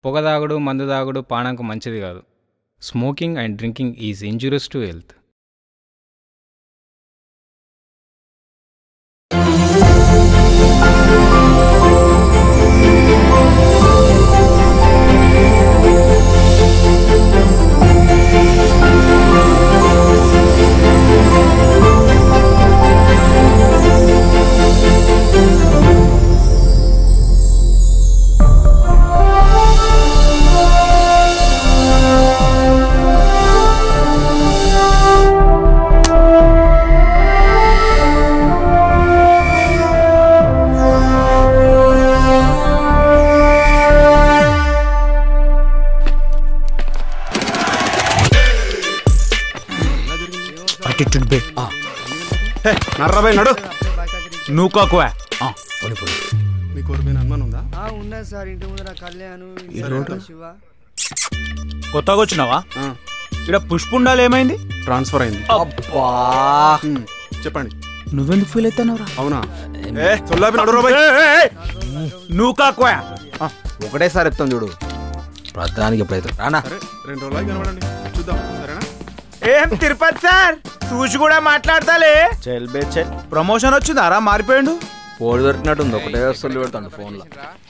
పొగ తాగుడు మందు తాగుడు పానంకు మంచిది కాదు smoking and drinking is injurious to health attitude బే నర్రబాయ్ నడు నువ్వు కాకువా మీకు ఎవరిపైన అనుమానం ఉందా ఆ, ఉన్నది సార్ ఇంటి ముందర కళ్యాణ్ ఈ రోడ్డు? శివ కొత్తగా వచ్చినావా ఆ, ఇక్కడ పుష్పుండాలు ఏమైంది ట్రాన్స్ఫర్ అయింది అబ్బా ఉమ్, చెప్పండి నువ్వెందుకు ఫీల్ అవుతున్నావురా అవునా ఏ సొల్లాపి నడు రాబాయ్ నువ్వు కాకువా ఒకటేసారి చెప్తాం చూడు ప్రధానికి ఎప్పుడైతే రానా సరే రెండు రోజులు కనబడండి చూద్దాం సరేనా ఏం తిరుపతి సార్ చూసి కూడా మాట్లాడతాలే చెల్ బే చెల్ ప్రమోషన్ వచ్చిందారా మారిపోయిండు పోడు దొరికినట్టుంది ఒకటే వస్తువులు పెడతాడు ఫోన్లో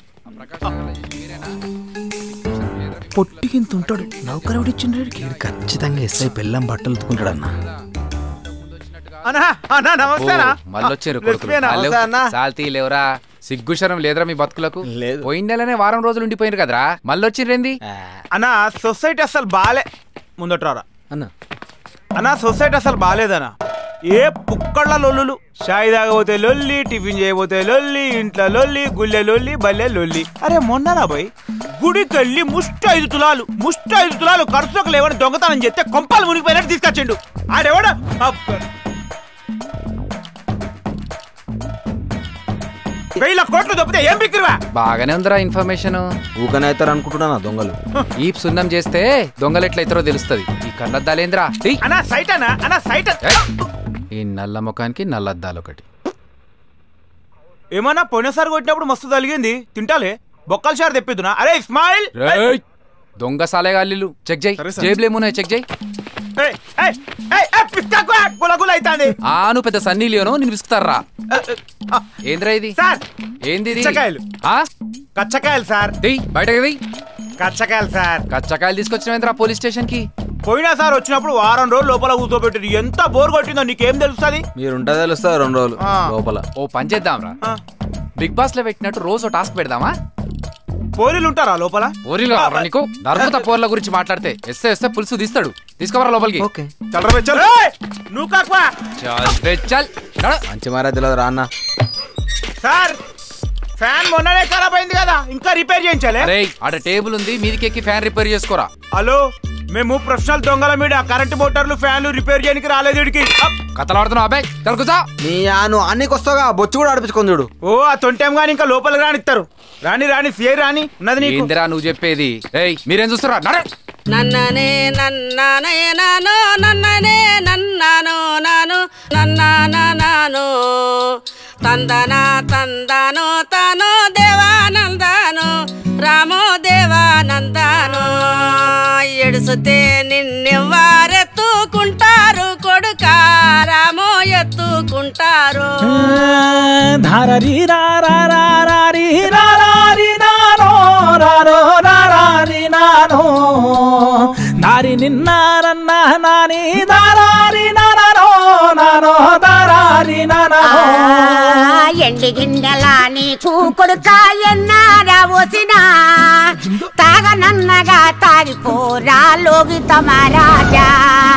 పొట్టికింత ఉంటాడు నౌకరు ఇచ్చిండ్రు ఖచ్చితంగా ఎస్ఐ పెళ్ళం బట్టలు ఉతుకుంటాడు అన్న అన్నా అన్నా నమస్తేనా మళ్ళొచ్చారు లక్ష్మీనా? నమస్తే అన్న. సాల్తీ లేవరా సిగ్గుశరం లేదురా మీ బతుకులకు లేదు. పోయిన నెలనే వారం రోజులు ఉండిపోయినారు కదరా మళ్ళొచ్చిరేంది అన్నా సొసైటీ అసలు బాలే ముందట్రారా అన్న అన్నా సొసైటీ అసలు బాలేదన్నా ఏ పుక్కళ్ళ లొల్లులు షాయి తాగబోతే లొల్లి టిఫిన్ చేయబోతే లొల్లి ఇంట్లో లొల్లి గుల్లె లొల్లి బల్లె లొల్లి అరే మొన్ననా పోయి గుడికి వెళ్ళి ముష్టి ఐదు తులాలు ముష్టి ఐదు తులాలు ఖర్చుకు లేవని దొంగతనం చేస్తే కొంపాలు మునిగిపోయినట్టు తీసుకొచ్చిండు ఆడెవడ వెయ్యి కోట్లు దొప్పితే ఏం బిక్కిరివా బాగానే ఉందిరా ఇన్ఫర్మేషన్ ఊకనే అవుతారు అనుకుంటున్నా దొంగలు ఈ సున్నం చేస్తే దొంగలు ఎట్లయితారో తెలుస్తుంది ఈ కళ్ళద్దాలేంద్రా టీ. అన్నా సైట్ అన్నా అన్నా సైట్ ఏయ్. ఈ నల్ల ముఖానికి నల్లద్దాలు ఒకటి ఏమన్నా పోయినసారి కొట్టినప్పుడు మస్తు తలిగింది తింటాలే బొక్కల షార్ తెప్పిద్దునా అరే ఇస్మాయిల్ రేయ్. దొంగ సాలేగాళ్ళు చెక్ చేయి సరే, సరే. జేబులు ఏమున్నాయి చెక్ చేయి ఏయ్, ఏయ్, ఏయ్, ఏయ్, పిచ్చాకు, గుల గుల అయితాంది ఆ నువ్వు పెద్ద సన్నీ లియోను నేను విసుకుతారా ఏ, ఏ, ఆ, ఏంద్రా ఇది సార్ ఏంది ఇది? పుచ్చకాయలు. ఆ కచ్చకాయలు సార్ దియ్ బయటకి దియ్ కచ్చకాయలు సార్ కచ్చకాయలు తీసుకొచ్చినవేంద్రా పోలీస్ స్టేషన్ కి పోయినా సార్ వచ్చినప్పుడు వారం రోజులు లోపల కూర్చోబెట్టింది ఎంత బోర్ కొట్టిందో నీకేం తెలుస్తుంది మీరుంటే తెలుస్తుంది రెండు రోజులు ఆ. లోపల ఓ పని చేద్దాంరా బిగ్ బాస్ లో పెట్టినట్టు రోజు టాస్క్ పెడదామా పోలీలు ఉంటారా లోపల పోరీలు కావాలా నీకు నర్మత పోర్ల గురించి మాట్లాడితే ఎస్తే ఎస్తే పులుసు తీస్తాడు తీసుకోవరా లోపలికి ఓకే చల్లరా చల్ ఏయ్, నువ్వు కాకువా చల్ రే చల్ నడు. మంచి మారా తెలియదు రా అన్న సార్ ఫ్యాన్ మొన్ననే ఖరాబ్ అయింది కదా ఇంకా రిపేర్ చేయించాలి అరే ఆడ టేబుల్ ఉంది మీదికి ఎక్కి ఫ్యాన్ రిపేర్ చేసుకోరా హలో మేము ప్రొఫెషనల్ దొంగల మీద కరెంట్ మోటార్లు ఫ్యాన్లు రిపేర్ చేయడానికి రాలేదు వీడికి అప్. కథలు ఆడుతున్నావు అబ్బాయి తలుకుతా నీ ఆను అన్నికి వస్తావుగా బొచ్చు కూడా ఆడిపించుకొని చూడు ఓ ఆ తొంటేం గాని ఇంకా లోపలికి రానిస్తారు రాని రాని సిఐ రాని ఉన్నది నీకు ఏందిరా నువ్వు చెప్పేది ఏయ్ మీరేం చూస్తురా నడు నన్ననే నన్నానే నాను నన్ననే నన్నాను నాను నన్నాను తందన తందాను తాను దేవానందాను రామో దేవానందాను ఎడుసుతే నిన్నెవ్వారెత్తుకుంటారు కొడుక రామో ఎత్తుకుంటారు ధారీ రారీ రారీ నానో రారో రారీ నానో దారి నిన్నారన్న నాని దారారి నానో నానో దారారి నానో ఎండి గిన్నెల నీకు కొడుక ఎన్నారా వసిన తాగనన్నగా తాగిపోరా లోగిత మహారాజా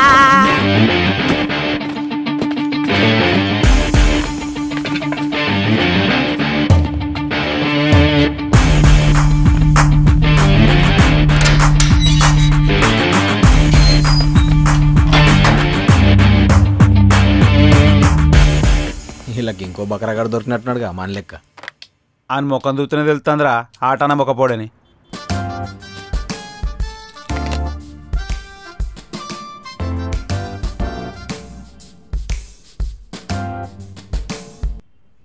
వీళ్ళకి ఇంకో బకరగాడు దొరికినట్టున్నాడుగా మన లెక్క అని ముఖం చూస్తేనే తెలుస్తుందిరా ఆటన మొక్కపోడని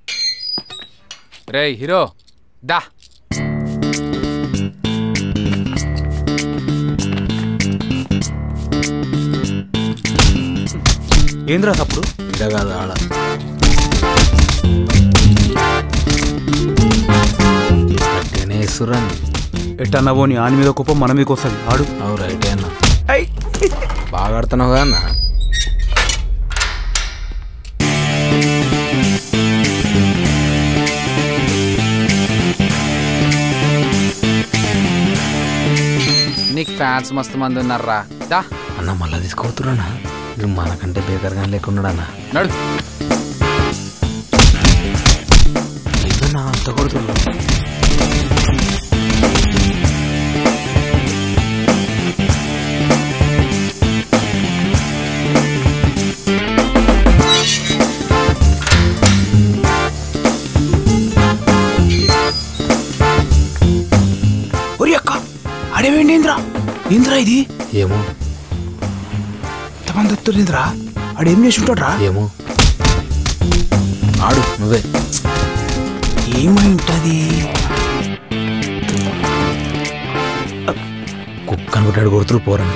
రేయ్ హీరో దా ఏంద్రా తప్పుడు ఇడ కాదు ఆడ గట్టిగానే వేస్తుర్రాని ఎట్టన్నా పోని ఆని మీద కుప్పం మన మీదకి వస్తుంది ఆడు అవు రైటే అన్న ఐ బాగా ఆడుతున్నావు కదా అన్న నీకు ఫ్యాన్స్ మస్తు మంది ఉన్నారా దా అన్న మళ్ళా తీసుకొడుతున్నా ఇది మనకంటే బేకర్గా లేకున్నాడు అన్న నడు ఏదో నా అంత కొడుతున్నా ఒరి అక్క అడేవేంటి ఇంద్రా ఇంద్రా ఇది ఏమో ఎంతమంది వస్తారు ఇంద్రా ఆడేం చేసి ఉంటాడు రా ఏమో ఆడు నువ్వే ఏమై ఉంటది కుక్క అనుకుంటాడు కొడుతురు పోరని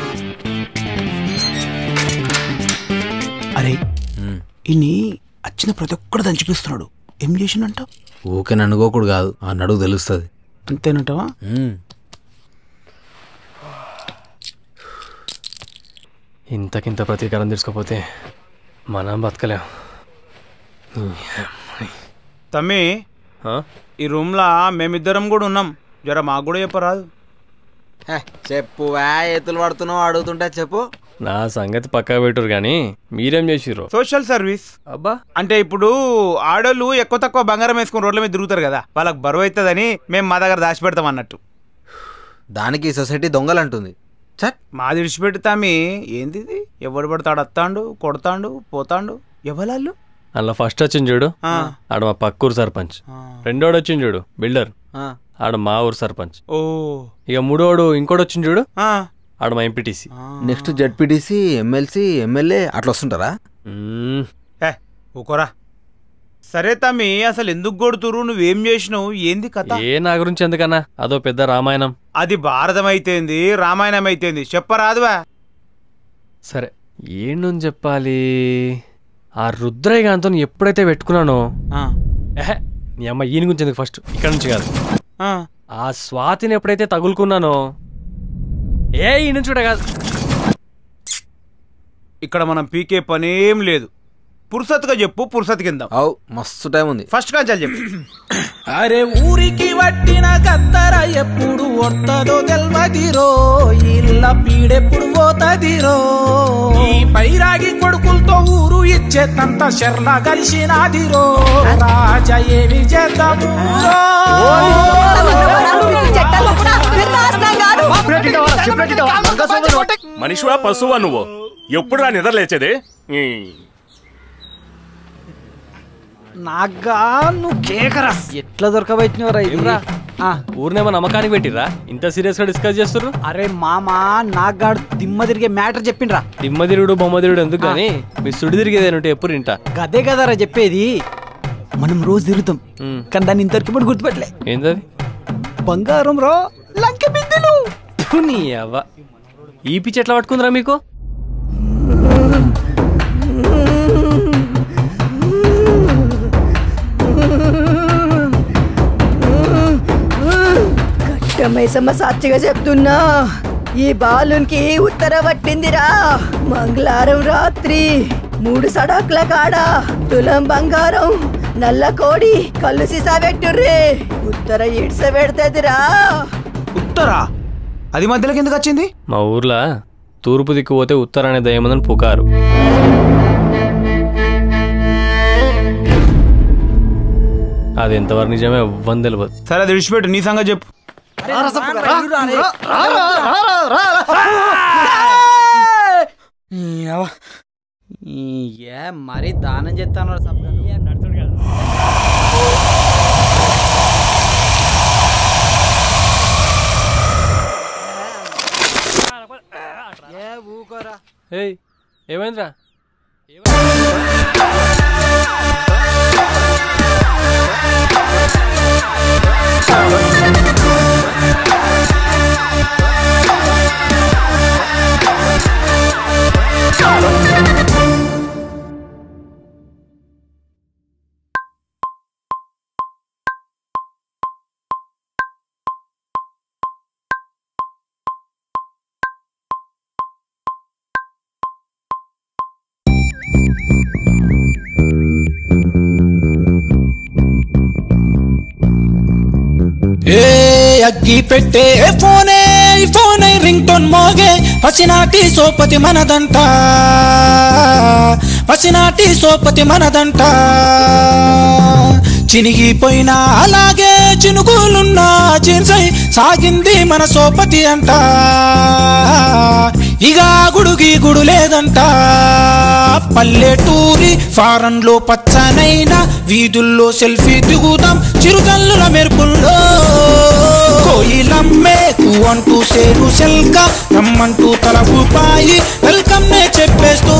అరే ఉమ్. ఇన్ని వచ్చిన ప్రతి ఒక్కడు దంచిపిస్తున్నాడు ఏం చేసిండంట ఊకే నన్నుకోకుడు కాదు ఆ నడుగు తెలుస్తుంది అంతేనంటవా ఇంతకింత ప్రతీకారం తీసుకోపోతే మనం బతకలేం తమ్మి ఆ? ఈ రూమ్లా మేమిద్దరం కూడా ఉన్నాం జర మాకు కూడా చెప్పరాదు చెప్పు ఎత్తులు పడుతున్నావు అడుగుతుంటే చెప్పు నా సంగతి పక్కా పెట్టురు కానీ మీరేం చేసిర్రు సోషల్ సర్వీస్ అబ్బా అంటే ఇప్పుడు ఆడోళ్ళు ఎక్కువ తక్కువ బంగారం వేసుకుని రోడ్ల మీద తిరుగుతారు కదా వాళ్ళకి బరువు అవుతుందని మేము మా దగ్గర దాచిపెడతాం అన్నట్టు దానికి సొసైటీ దొంగలంటుంది చట్ మాది విడిచిపెడతామి ఏంది ఇది ఎవడు పడతాడు అత్తాండు కొడతాండు పోతాండు ఎవరాళ్ళు అందులో ఫస్ట్ వచ్చింది చూడు ఆ. ఆడ మా పక్కూరు సర్పంచ్ రెండోడు వచ్చింది చూడు బిల్డర్ ఆ. ఆడ మా ఊరు సర్పంచ్ ఓ ఇక మూడోడు ఇంకోటి వచ్చింది చూడు ఆ. ఆడ మా MPTC next ZPTC MLC MLA అట్లా వస్తుంటారా ఏ ఊకోరా సరే తమ్మి అసలు ఎందుకు కొడుతురు నువ్వేం చేసినావు ఏంది కథ ఏ నా గురించి ఎందుకన్నా అదో పెద్ద రామాయణం అది భారతం అయితేంది రామాయణం అయితేంది చెప్పరాదువా సరే ఏంటని చెప్పాలి ఆ రుద్రయ్య గాంతో ఎప్పుడైతే పెట్టుకున్నానో ఆ, ఎహె, నీ అమ్మ ఈయన గురించి ఎందుకు ఫస్ట్ ఇక్కడ నుంచి కాదు ఆ. ఆ స్వాతిని ఎప్పుడైతే తగులుకున్నానో ఏ ఈ నుంచి కూడా కాదు ఇక్కడ మనం పీకే పనేం లేదు పురుసత్గా చెప్పు పురుసత్ కింద అవు మస్తు టైం ఉంది ఫస్ట్ కాంచాలి చెప్పు అరే ఊరికి వట్టిన కత్తర ఎప్పుడు వస్తదో తెల్వదిరో ఇళ్ళ పీడెప్పుడు పోతదిరో ఈ పైరాగి కొడుకులతో ఊరు ఇచ్చేతంత షెర్ల కలిసినాదిరో రాజా ఏమి చేద్దాము మనిషివా పశువా నువ్వు ఎప్పుడురా నిద్ర లేచేది ఈ. నాగా నువ్వు కేకరా ఎట్లా దొరకబెట్టినవరా ఏమ్రా? ఊరినేమో నమ్మకానికి పెట్టిర్రా ఇంత సీరియస్ గా డిస్కస్ చేస్తుర్రు అరే మామ నాగాడు దిమ్మ తిరిగే మ్యాటర్ చెప్పిండ్రా దిమ్మదిరుడు బొమ్మదిరుడు ఎందుకు కానీ మీ సుడి తిరిగేది ఉంటే ఎప్పుడు ఇంట గదే కదరా చెప్పేది మనం రోజు తిరుగుతాం కానీ దాన్ని ఇంతవరకు ఇప్పుడు గుర్తుపెట్టలే ఏంటది బంగారం రో లంక బిందులు ఫు, నీ అవ్వ ఈ పిచ్చి ఎట్లా పట్టుకుందిరా మీకు మైసమ్మ సాక్షిగా చెప్తున్నా ఈ బాలునికి ఉత్తర పట్టిందిరా మంగళవారం రాత్రి మూడు సడాకుల కాడ తులం బంగారం నల్ల కోడి కళ్ళు సీసా పెట్టుర్రే ఉత్తర ఇడ్స పెడతదిరా ఉత్తరా అది మధ్యలోకి ఎందుకు వచ్చింది మా ఊర్లో తూర్పు దిక్కు పోతే ఉత్తర అనే దయమందని పుకారు అది ఎంతవరకు నిజమే ఇవ్వని తెలియదు సరే అది విడిచిపెట్టు నీ సంగతి చెప్పు ఏ మరీ దానం చేస్తాను ఏ ఊకోరా ఏయ్ ఏమైందిరా ఏ అగ్గి పెట్టే ఫోనే ఫోనే రింగ్ టోన్ మోగే పసినాటి సోపతి మనదంట పసినాటి సోపతి మనదంట చినిగిపోయినా అలాగే చినుకులున్న చిన్సై సాగింది మన సోపతి అంట ఇక గుడుగి గుడు లేదంట పల్లెటూరి ఫారెన్ లో పచ్చనైన వీధుల్లో సెల్ఫీ దిగుదాం చిరుతల్లుల మెరుపుల్లో కోయిలమ్మే కూ అంటూ సేరు సెల్క రమ్మంటూ తల ఊపాయి వెల్కమ్ నే చెప్పేస్తూ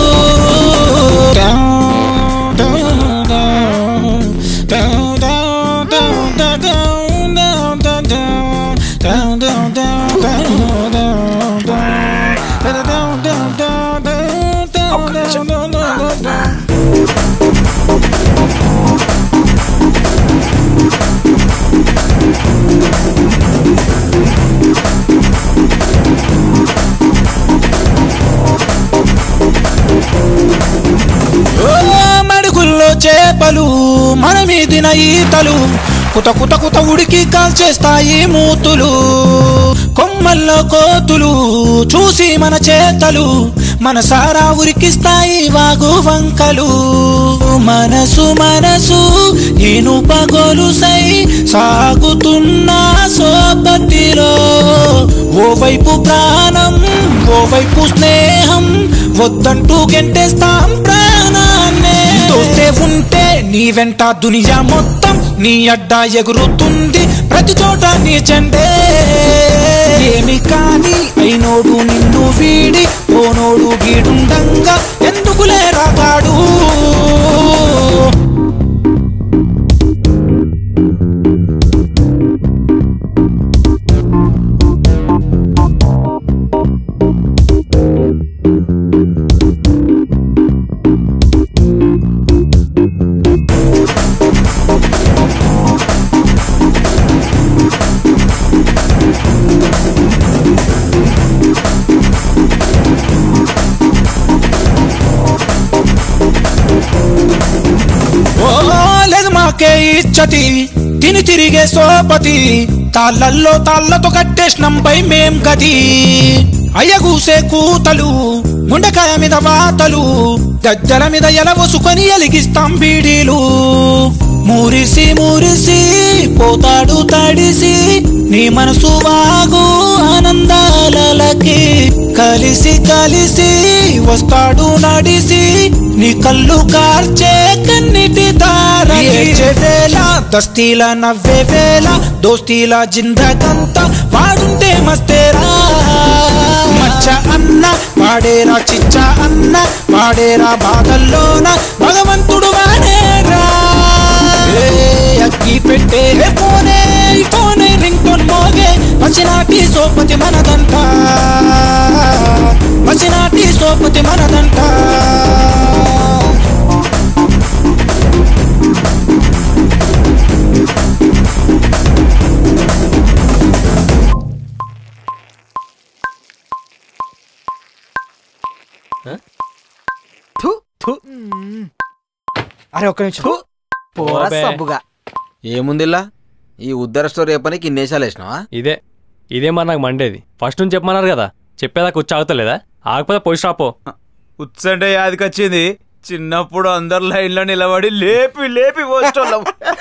ఓ మడుగుల్లో చేపలు మన మీదిన ఈతలు కుత కుత కుత ఉడికి కాల్చేస్తాయి మూతులు కొమ్మల్లో కోతులు చూసి మన చేతలు మన సారా ఉరికిస్తాయి వాగు వంకలు మనసు మనసు నేను పగొలుసై సాగుతున్న సోపతిలో ఓవైపు ప్రాణం ఓవైపు స్నేహం వద్దంటూ గెంటేస్తాం ప్రాణాన్నే తోస్తే ఉంటే నీ వెంట దునియా మొత్తం నీ అడ్డా ఎగురుతుంది ప్రతి చోట నీ చెండే ఏమి కాని అయినోడు నిన్ను వీడి పోనోడు గీడుండంగా ఎందుకులే రాగాడు ఓ లేదు మాకే ఇచ్చటి తిని తిరిగే సోపతి తాళ్ళల్లో తాళ్ళతో కట్టేసినంపై మేం గది అయ్యగూసే కూతలు ముండకాయ మీద వాతలు గజ్జల మీద ఎలవసుకొని ఎలిగిస్తాం బీడీలు మురిసి మురిసి పోతాడు తడిసి నీ మనసు వాగు ఆనందాలకి కలిసి కలిసి వస్తాడు నడిసి నీ కళ్ళు కార్చే కన్నిటి దార వేళ దస్తీల నవ్వే వేళ దోస్తీల జిందగంతా వాడుంటే మస్తేరా మచ్చ అన్న వాడేరా చిచ్చ అన్న వాడేరా బాధల్లోన భగవంతుడు వాడేరా ఏ అగ్గి పెట్టే ఫోనే ఫోనే రింగ్ టోన్ మోగే పసినాటి సోపతి మనదంట పసినాటి సోపతి మనదంట అరే ఒక్క నిమిషం పోరా సబ్బుగా ఏముందిలా ఈ ఉద్దర స్టోరీ చెప్పనికి ఇన్నేసాలు వేసినావా ఇదే ఇదే మరి నాకు మండేది ఫస్ట్ నుంచి చెప్పమన్నారు కదా చెప్పేదాకా వచ్చి ఆగుతలేదా ఆగకపోతే పోయి రాపో ఉత్సంటే యాదికొచ్చింది చిన్నప్పుడు అందరు లైన్లో నిలబడి లేపి లేపి పోస్టోళ్ళం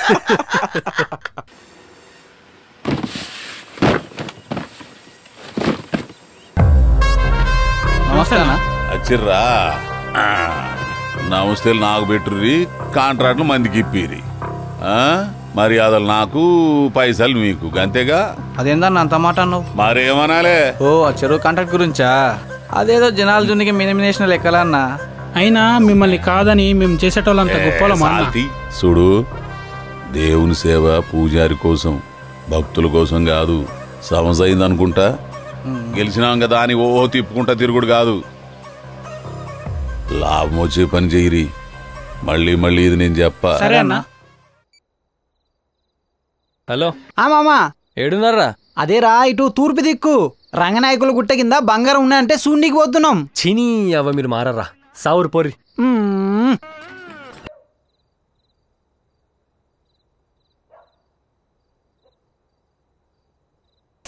నమస్తే అన్న వచ్చిర్రా ఆ, నమస్తేలు నాకు పెట్టుర్రి కాంట్రాక్ట్లు మందికి ఇప్పిరి ఆ, మర్యాదలు నాకు పైసలు మీకు అంతేగా అదేందన్న అంత మాట అన్నావు మరేమనాలే ఓ ఆ చెరువు కాంట్రాక్ట్ గురించా అదేదో జనాల జున్నికి మినిమినేషన్ లెక్కలన్న అయినా మిమ్మల్ని కాదని మేము చేసేటోళ్ళంత గొప్పలమా అన్న? సాల్తీ. చూడు దేవుని సేవ పూజారి కోసం భక్తుల కోసం కాదు సమస్య అయింది అనుకుంటా గెలిచినాం కదా అని ఓ తిప్పుకుంటా తిరుగుడు కాదు లాభం వచ్చే పని చెయ్యిరి మళ్ళీ మళ్ళీ ఇది నేను చెప్పా సరే అన్న హలో ఆ మామా ఏడున్నారా అదేరా ఇటు తూర్పు దిక్కు రంగనాయకుల గుట్ట కింద బంగారం ఉన్నాయంటే శూన్యకి పోతున్నాం చినీ అవ్వ మీరు మారరా సావురు పోరి మ్మ్.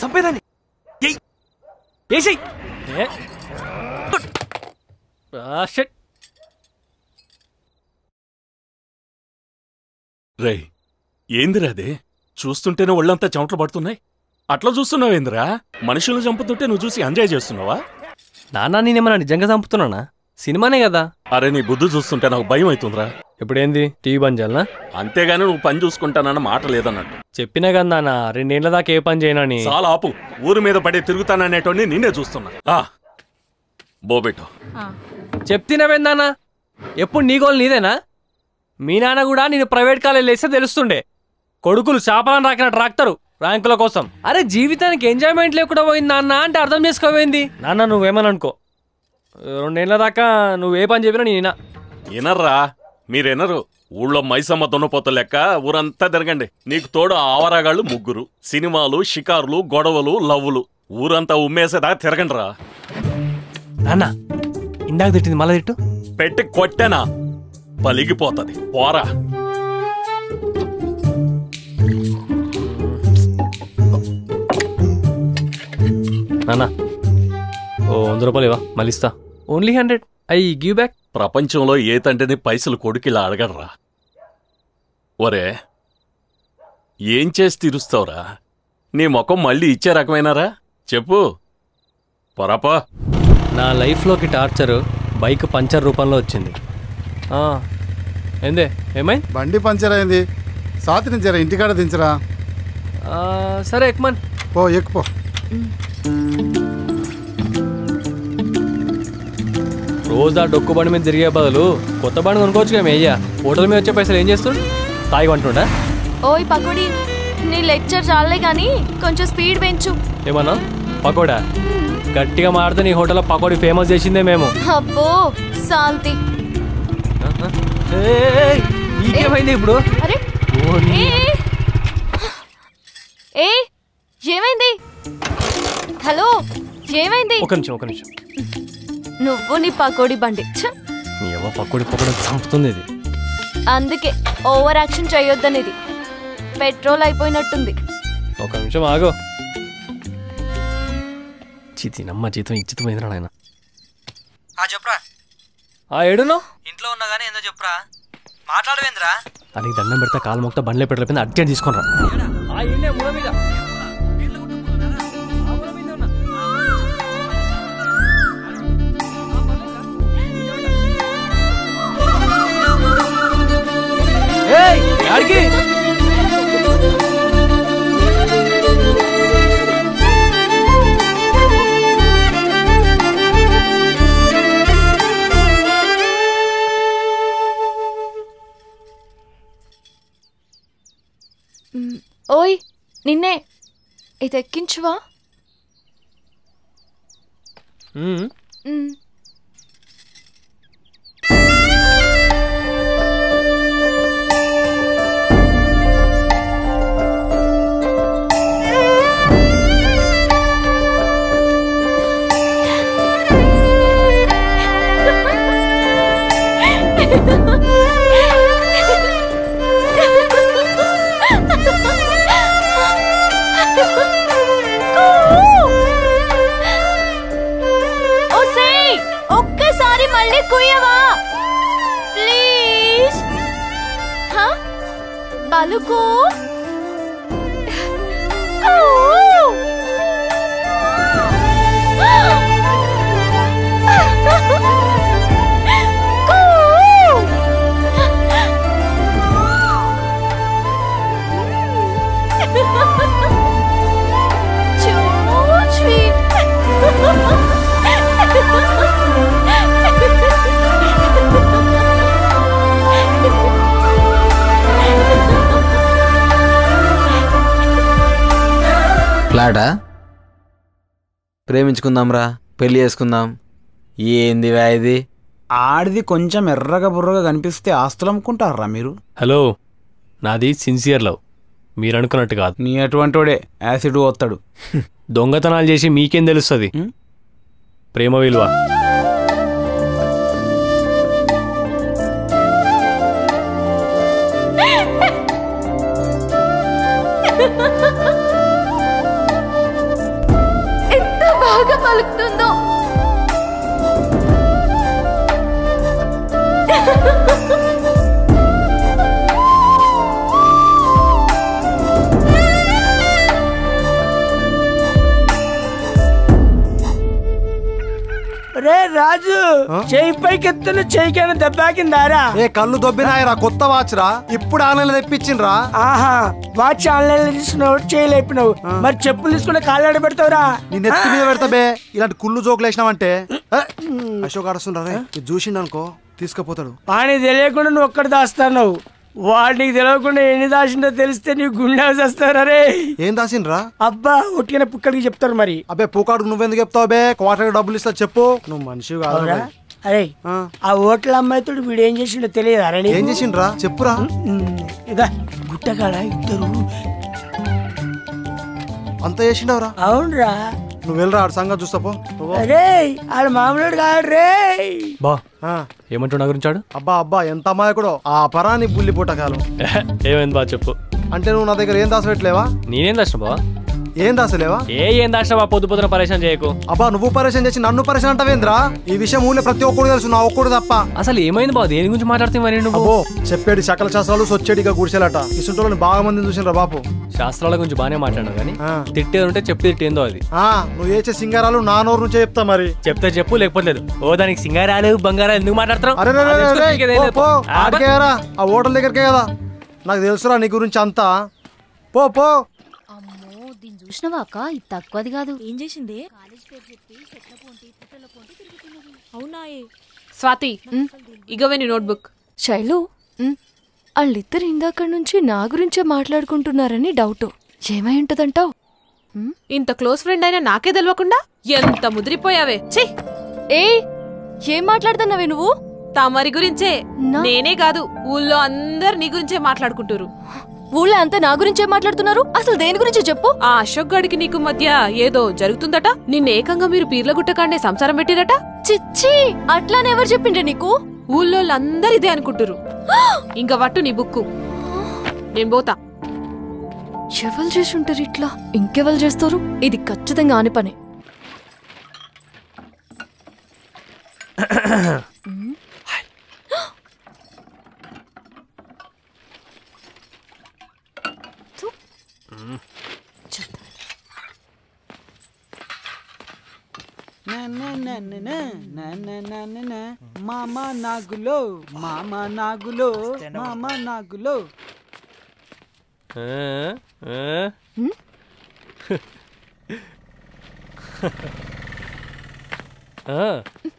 చంపేదాన్ని ఏసై రేయ్ ఏందిరా అదే చూస్తుంటేనే ఒళ్ళంతా చెమటలు పడుతున్నాయి అట్లా చూస్తున్నావేందిరా మనుషులను చంపుతుంటే నువ్వు చూసి ఎంజాయ్ చేస్తున్నావా నాన్న నేనేమన్నా నిజంగా చంపుతున్నానా సినిమానే కదా అరే నీ బుద్ధి చూస్తుంటే నాకు భయం అవుతుందిరా ఇప్పుడేంది టీవీ బంద్ చేయాలనా అంతేగాని నువ్వు పని చూసుకుంటానన్న మాట లేదన్నట్టు చెప్పినా కదా నాన్న రెండేళ్ల దాకా ఏ పని చేయనని చాలా ఆపు ఊరి మీద పడి తిరుగుతాననేటోని నిన్నే చూస్తున్నా ఆ బోబెట్టో చెప్తినవేందానా ఎప్పుడు నీ గోల్ నీదేనా మీ నాన్న కూడా నేను ప్రైవేట్ కాలేజ్ వేస్తే తెలుస్తుండే కొడుకులు చేపలను రాకినట్టు రాక్తారు ర్యాంకుల కోసం అరే జీవితానికి ఎంజాయ్మెంట్ లేకుండా పోయింది నాన్న అంటే అర్థం చేసుకోవేంది నాన్న నువ్వేమని అనుకో రెండేళ్ల దాకా నువ్వు ఏ పని చెప్పినా నేనా వినర్రా మీరెనరు ఊళ్ళో మైసమ్మ దున్నపోత లెక్క ఊరంతా తిరగండి నీకు తోడు ఆవరాగాళ్ళు ముగ్గురు సినిమాలు షికారులు గొడవలు లవ్వులు ఊరంతా ఉమ్మేసేదాకా తిరగండి రా నాన్న ఇందాక తిట్టింది మళ్ళీ తిట్టు పెట్టి కొట్టెనా పలిగిపోతది పోరా నాన్న ఓ వంద రూపాయలు ఇవా మళ్ళీ ఇస్తా only hundred I give back ప్రపంచంలో ఏ తండ్రిని పైసలు కొడుకిలా అడగడరా ఒరే ఏం చేసి తీరుస్తావురా నీ ముఖం మళ్ళీ ఇచ్చే రకమైనారా చెప్పు పొరపా నా లైఫ్లోకి టార్చర్ బైక్ పంచర్ రూపంలో వచ్చింది ఆ, ఏందే ఏమై బండి పంచర్ అయింది సాతిని జర ఇంటికాడ దించరా ఆ, సరే ఎక్మన్ పో ఎక్కుపో రోజు ఆ డొక్కు బండి మీద తిరిగే బదులు కొత్త బండి కొనుక్కోవచ్చు కదా అయ్యా హోటల్ మీద వచ్చే పైసలు ఏం చేస్తుండు తాగి అంటుండా ఓయ్ పకోడి నీ లెక్చర్ చాలే కానీ కొంచెం స్పీడ్ పెంచు ఏమన్నా పకోడా గట్టిగా మాడితే నీ హోటల్లో పకోడీ ఫేమస్ చేసిందే మేము అబ్బో శాంతి ఏయ్, నీకేమైంది ఇప్పుడు అరే ఏ ఏ ఏమైంది హలో ఏమైంది ఒక నిమిషం ఒక నిమిషం నువ్వు నీ పకోడీ బండి ఛ! నీ ఎవ పకోడీ పకోడీ చంపుతుంది ఇది అందుకే ఓవర్ యాక్షన్ చేయొద్దనేది పెట్రోల్ అయిపోయినట్టుంది ఒక నిమిషం ఆగు చితి నమ్మ జీతం ఇచ్చితమైందిరా నాయన ఆ చెప్పురా ఆ ఏడునో ఇంట్లో ఉన్నా కానీ ఏందో చెప్పురా మాట్లాడవేంద్రా దానికి దండం పెడితే కాలు మొక్త బండ్లే పెట్టలేకపోయింది అర్జెంట్ తీసుకొని రా ఏయ్ యాడికి మ్, ఓయ్ నిన్నే ఇది ఎక్కించువా మ్మ్. మ్. ఒసేయ్ ఒక్కసారి మళ్ళీ కుయ్యవా ప్లీజ్ హ? పలుకు కూ. కూ. So sweet. ఫ్లాటా ప్రేమించుకుందాంరా పెళ్లి చేసుకుందాం ఏంది వా ఇది ఆడిది కొంచెం ఎర్రగా బుర్రగా కనిపిస్తే ఆస్తులు అమ్ముకుంటారా మీరు హలో నాది సిన్సియర్ లవ్ మీరు అనుకున్నట్టు కాదు నీ అటువంటివాడే యాసిడ్ పోతాడు దొంగతనాలు చేసి మీకేం తెలుస్తుంది ప్రేమ విలువ పలుకుతుందో రే రాజు చేయి పైకి ఎత్తున చేయికైనా దెబ్బాకిందారా ఏ కళ్ళు దొబ్బినాయరా కొత్త వాచ్ రా ఇప్పుడు ఆన్లైన్ తెప్పించిండ్రా ఆహా వాచ్ ఆన్లైన్ లో తీసుకున్నావు చేయలేపినావు మరి చెప్పులు తీసుకుని కాళ్ళాడ పెడతావురా నేను ఎత్తి మీద పెడతా బే ఇలాంటి కుళ్ళు జోకులు వేసినావంటే ఏ, అశోక్ అడుస్తుండ్రా రే ఇది చూసిండు అనుకో తీసుకుపోతాడు వాడికి తెలియకుండా నువ్వు ఒక్కడు దాస్తావు వాడికి తెలియకుండా ఎన్ని దాచిందో తెలిస్తే నీకు గుండె చేస్తారా రే ఏం దాసిండ్రా అబ్బా ఉట్టిన పుక్కడికి చెప్తారు మరి అబ్బే పూకాడు నువ్వెందుకు చెప్తావు బే క్వార్టర్ డబ్బులు ఇస్తా చెప్పు నువ్వు మనిషి అవునా? అరే ఆ ఓట్ల అమ్మాయితో వీడు ఏం చేసిండో తెలియదు అరే ఏం చేసిండ్రా చెప్పురా ఇదా గుట్టకాడ ఇద్దరు అంత చేసిండవరా అవునరా నువ్వు వెళ్ళరా ఆడ సంగతి చూస్తా పో నువ్వు. అరే ఆడ మామూలుడు కాదు రే బా ఆ. ఏమంటున్నా నా గురించాడు అబ్బా అబ్బా ఎంత అమాయకుడో ఆ పరాని బుల్లి పుట్టకాలు ఏమైంది బా చెప్పు అంటే నువ్వు నా దగ్గర ఏం దాసపెట్టలేవా నేనేం దాచిన బా ఏం దాసలేవా ఏ ఏం దాచిన బా పొద్దు పొద్దున పరేషాన్ చేయకు అబ్బా నువ్వు పరేషాన్ చేసి నన్ను పరేషాన్ అంటావేంద్రా ఈ విషయం ఊళ్ళో ప్రతి ఒక్కడు తెలుసు నా ఒక్కడు తప్ప అసలు ఏమైంది బా దేని గురించి మాట్లాడుతావు నువ్వు అబ్బో చెప్పేది సకల శాస్త్రాలు సొచ్చేడిగా గుడిసెలట ఇసుంటోళ్ళని బాగా మందిని చూసినరా బాపు శాస్త్రాల గురించి బాగానే మాట్లాడినావు కానీ తిట్టేది ఉంటే చెప్పు తిట్టేందో అది ఆ నువ్వు ఏచే సింగారాలు నా నోరు నుంచే చెప్తా మరి చెప్తే చెప్పు లేకపోతే లేదు ఓ దానికి సింగారాలు బంగారాలు ఎందుకు మాట్లాడుతున్నావు అరే రే, రే, అది రే, తెలుసుకో, రే, నీకేదేం పో, లేదు. పో, ఆ, ఆడికే రా ఆ హోటల్ దగ్గరకే కదా నాకు తెలుసురా నీ గురించి అంతా పో పో దీన్ని చూసినవా అక్క ఇది తక్కువది కాదు ఏం చేసింది అవునా స్వాతి ఇగవే నీ నోట్బుక్ శైలు వాళ్ళిద్దరు ఇందాక నుంచి నా గురించే మాట్లాడుకుంటున్నారని డౌట్ ఏమై ఉంటదంటావు ఇంత క్లోజ్ ఫ్రెండ్ అయినా నాకే తెలియకుండా ఎంత ముదిరిపోయావే ఛీ ఏ ఏం మాట్లాడుతున్నావే నువ్వు తమరి గురించే నేనే కాదు ఊళ్ళో అందరు నీ గురించే మాట్లాడుకుంటారు ఊళ్ళో అంతా నా గురించే మాట్లాడుతున్నారు అసలు దేని గురించి చెప్పు ఆ అశోక్ గడికి నీకు మధ్య ఏదో జరుగుతుందట నిన్న ఏకంగా మీరు పీర్ల గుట్టకాడనే సంసారం పెట్టిరట చిచ్చి అట్లానే ఎవరు చెప్పిండ్రే నీకు ఊళ్ళో అందరు ఇదే అనుకుంటురు ఇంకా వట్టు నీ బుక్కు నేను పోతా ఎవరు చేసి ఉంటారు ఇట్లా ఇంకెవరు చేస్తారు ఇది ఖచ్చితంగా ఆని పనే మామ నాగులో మామ నాగులో మామ నాగులో ఆ, ఆ. ఆ.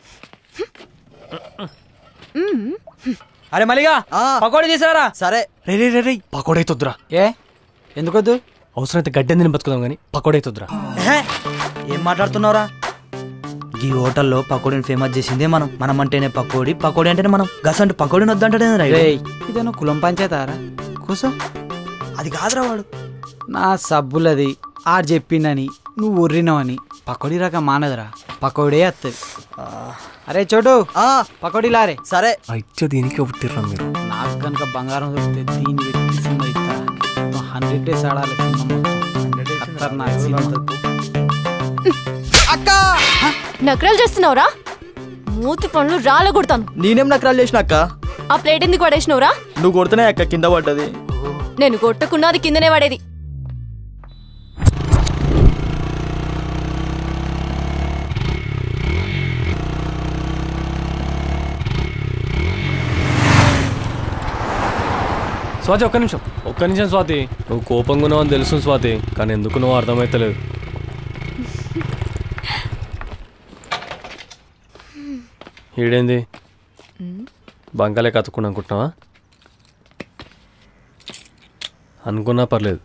అరే మలిగా పకోడీ తీసుకురా సరే రే రే రే రే పకోడైతుద్రా ఏ ఎందుకొద్దు అవసరమైతే గడ్డెని తిని బతుకుదాం కానీ పకోడైతుద్రా ఏం మాట్లాడుతున్నావురా ఈ హోటల్లో పకోడీని ఫేమస్ చేసిందే మనం మనం అంటేనే పకోడీ పకోడీ అంటేనే మనం గసంటే పకోడీని వద్దంటే ఇదేనో కులం పంచాయతారా కూసో అది కాదురా వాడు నా సబ్బులది ఆడు చెప్పిండని నువ్వు ఉర్రినావని పకోడీ రకం మానదురా పకోడీ వస్తుంది అరే చోటు పకోడీ లారే సరే అయితే దీనికి పుట్టిర్రా మీరు నాకు కనుక బంగారం దొరికితే దీన్ని పెట్టి సినిమా ఇస్తా హండ్రెడ్ డేస్ ఆడాలి సినిమా మొత్తం ఖతర్నాక్ సినిమా. అక్క నకరాలు చేస్తున్నావురా మూతి పనులు రాళ్ళ కొడతాను నేనేం నకరాలు చేసిన అక్క ఆ ప్లేట్ ఎందుకు పడేసినవురా నువ్వు కొడుతున్నాయి అక్క కింద పడ్డది నేను కొట్టకున్నా అది కిందనే పడేది స్వాతి ఒక్క నిమిషం ఒక్క నిమిషం స్వాతి నువ్వు కోపంగా ఉన్నావు అని తెలుసు స్వాతి కానీ ఎందుకు నువ్వు అర్థమైతలేదు ఈడేంది బంగాలే కతుక్కుని అనుకుంటున్నావా అనుకున్నా పర్లేదు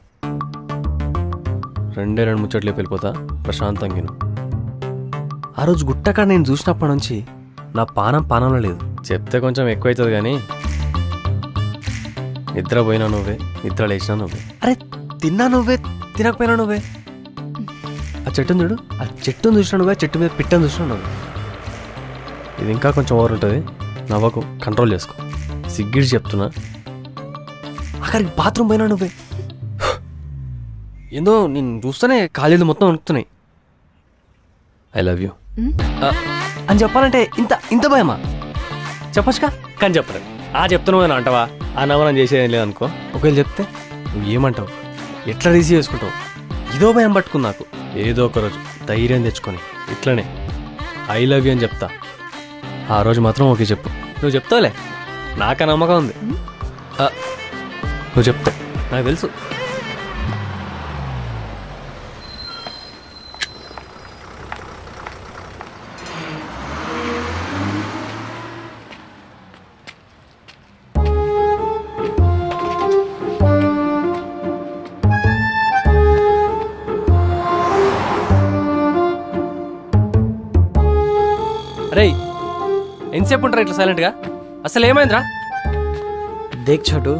రెండే రెండు ముచ్చట్లే వెళ్ళిపోతా ప్రశాంతంగా విను. ఆ రోజు గుట్టకాడ నేను చూసినప్పటి నుంచి నా పానం పానంలో లేదు చెప్తే కొంచెం ఎక్కువైతుంది కానీ నిద్ర పోయినా నువ్వే నిద్ర లేచినా నువ్వే అరే తిన్నా నువ్వే తినకపోయినా నువ్వే ఆ చెట్టును చూడు ఆ చెట్టును చూసినా నువ్వే చెట్టు మీద పిట్టను చూసినా నువ్వే ఇది ఇంకా కొంచెం ఓవర్ ఉంటుంది నవ్వకు కంట్రోల్ చేసుకో సిగ్గిడి చెప్తున్నా అక్కడికి బాత్రూమ్ పోయినా నువ్వే ఏందో నేను చూస్తేనే కాలేజీలు మొత్తం వణుకుతున్నాయి ఐ లవ్ యూ అని చెప్పాలంటే ఇంత ఇంత భయమా చెప్పచ్చుగా కానీ చెప్పలేదు ఆ చెప్తున్నావు అని అంటావా ఆ నవ్వనం చేసేది లేదు అనుకో ఒకవేళ చెప్తే నువ్వు ఏమంటావు ఎట్లా రిసీవ్ చేసుకుంటావు ఇదో భయం పట్టుకుంది నాకు ఏదో ఒక రోజు ధైర్యం తెచ్చుకొని ఇట్లనే ఐ లవ్ యూ అని చెప్తా ఆ రోజు మాత్రం ఓకే చెప్పు నువ్వు చెప్తావులే నాకా నమ్మకం ఉంది ఆ, నువ్వు చెప్తావు నాకు తెలుసు అరే ఎంతసేపు ఉంటారా ఇట్లా సైలెంట్గా అసలు ఏమైందిరా देख छोटू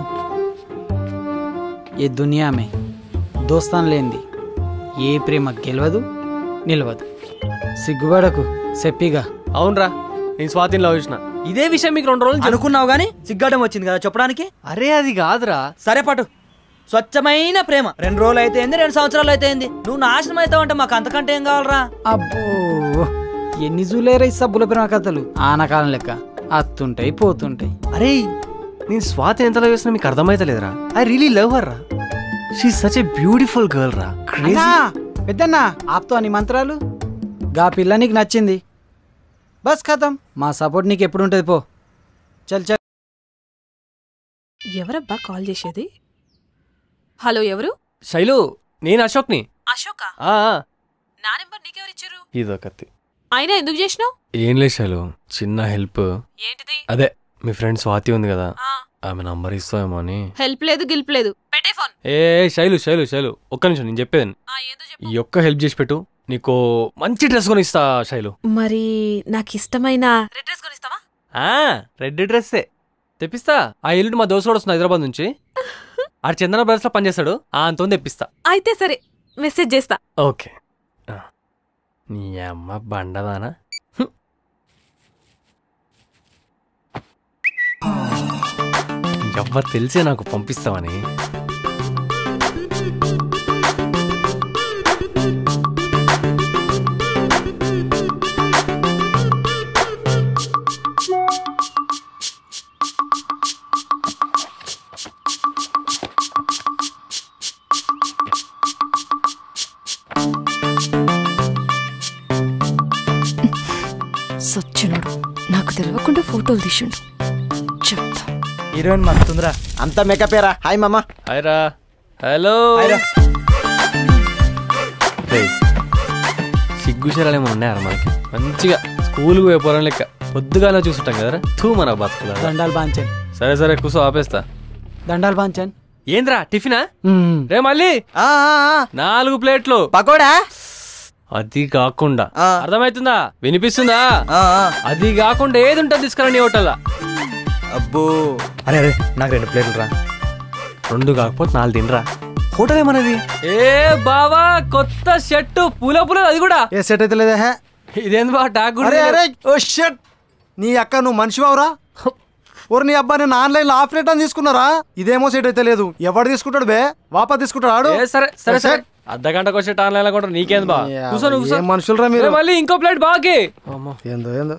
ఈ దునియా మే దోస్తాన్ లేంది ఏ ప్రేమ గెలవదు నిలవదు సిగ్గుపడకు చెప్పిగా అవునరా నేను స్వాతిని లవ్ చేసిన ఇదే విషయం మీకు రెండు రోజులు అనుకున్నావు గానీ సిగ్గాటం వచ్చింది కదా చెప్పడానికి అరే అది కాదురా సరే పటు స్వచ్ఛమైన ప్రేమ రెండు రోజులు అయితే ఏంది రెండు సంవత్సరాలు అయితే ఏంది నువ్వు నాశనం అవుతావు అంటే మాకు అంతకంటే ఏం కావాలరా అబ్బో ఎన్ని జూలేరా ఈ సబ్బుల ప్రేమ కథలు ఆనకాలం లెక్క అత్తుంటాయి పోతుంటాయి అరే నేను స్వాతి ఎంత లవ్ చేసినా మీకు అర్థమైతలేదురా ఐ రియలీ లవ్ హర్ రా she such a beautiful girl రా అన్నా పెద్దన్నా ఆపుతో అని మంత్రాలు గా పిల్ల నీకు నచ్చింది బస్ ఖతం మా సపోర్ట్ నీకు ఎప్పుడు ఉంటుంది పో చల్ చల్ ఎవరబ్బా కాల్ చేసేది హలో ఎవరు శైలు నేను అశోక్ని అశోక ఆ, ఆ. నా నెంబర్ నీకెవరిచ్చారు ఇదొకటి అయినా ఎందుకు చేసినావు ఏం లేదు శైలు చిన్న హెల్ప్ ఏంటిది అదే మీ ఫ్రెండ్ స్వాతి ఉంది కదా ఆమె నంబర్ ఇస్తావేమో అని హెల్ప్ లేదు గిల్ప్ లేదు పెట్టే ఫోన్ ఏ శైలు శైలు శైలు ఒక్క నిమిషం నేను చెప్పేది ఈ ఒక్క హెల్ప్ చేసి పెట్టు నీకు మంచి డ్రెస్ కొని ఇస్తా శైలు మరి నాకు ఇష్టమైన రెడ్ డ్రెస్ కొనిస్తావా ఆ రెడ్ డ్రెస్సే తెప్పిస్తా ఆ ఎల్లుండి మా దోస్తుడు వస్తుంది హైదరాబాద్ నుంచి ఆడు చందన బ్రదర్స్ లో పనిచేస్తాడు ఆ అంతో తెప్పిస్తా అయితే సరే మెసేజ్ చేస్తా ఓకే ఆ. నీ అమ్మ బండదానా ఎవ్వరు తెలిసే నాకు పంపిస్తామని సచ్చినోడు నాకు తెలియకుండా ఫోటోలు తీసిండు చెప్తా హీరోయిన్ మస్తుందిరా అంత మేకప్ ఏరా హాయ్ మామ హాయ్ రా హలో సిగ్గుశరాలు ఏమైనా ఉన్నాయారా మనకి మంచిగా స్కూల్కి పోయే పొలం లెక్క పొద్దుగానే చూస్తుంటాం కదరా తూ మన బతుకులా దండాలు బాంచన్ సరే సరే కూసో ఆపేస్తా దండాలు బాంచన్ ఏంద్రా టిఫినా రే మళ్ళీ నాలుగు ప్లేట్లు పకోడా అది కాకుండా అర్థమవుతుందా వినిపిస్తుందా అది కాకుండా ఏది ఉంటుంది తీసుకురా నీ హోటల్లా అబ్బో అరే అరే నాకు రెండు ప్లేట్లు రా రెండు కాకపోతే నాలుగు తినరా హోటల్ ఏమన్నది ఏ బావా కొత్త షర్టు పూల పూల అది కూడా ఏ సెట్ అయితే లేదా హే? ఇదేంది బా టాక్ కూడా అరే లేదు. అరే ఓ షట్ నీ అక్క నువ్వు మనిషివావురా ఓరు నీ అబ్బా నేను ఆన్లైన్ లో ఆఫ్ రేట్ అని తీసుకున్నారా ఇదేమో సెట్ అయితే లేదు ఎవడు తీసుకుంటాడు బే వాపా తీసుకుంటాడు ఆడు ఏ సరే సరే సరే షట్. అర్ధ గంటకు వచ్చే ఆన్లైన్ లో కూడా నీకేంది బా కూసో నువ్వు కూసో. ఏం మనుషులరా మీరు? ఏ మళ్ళీ ఇంకో ప్లేట్ బాకి ఏందో ఏందో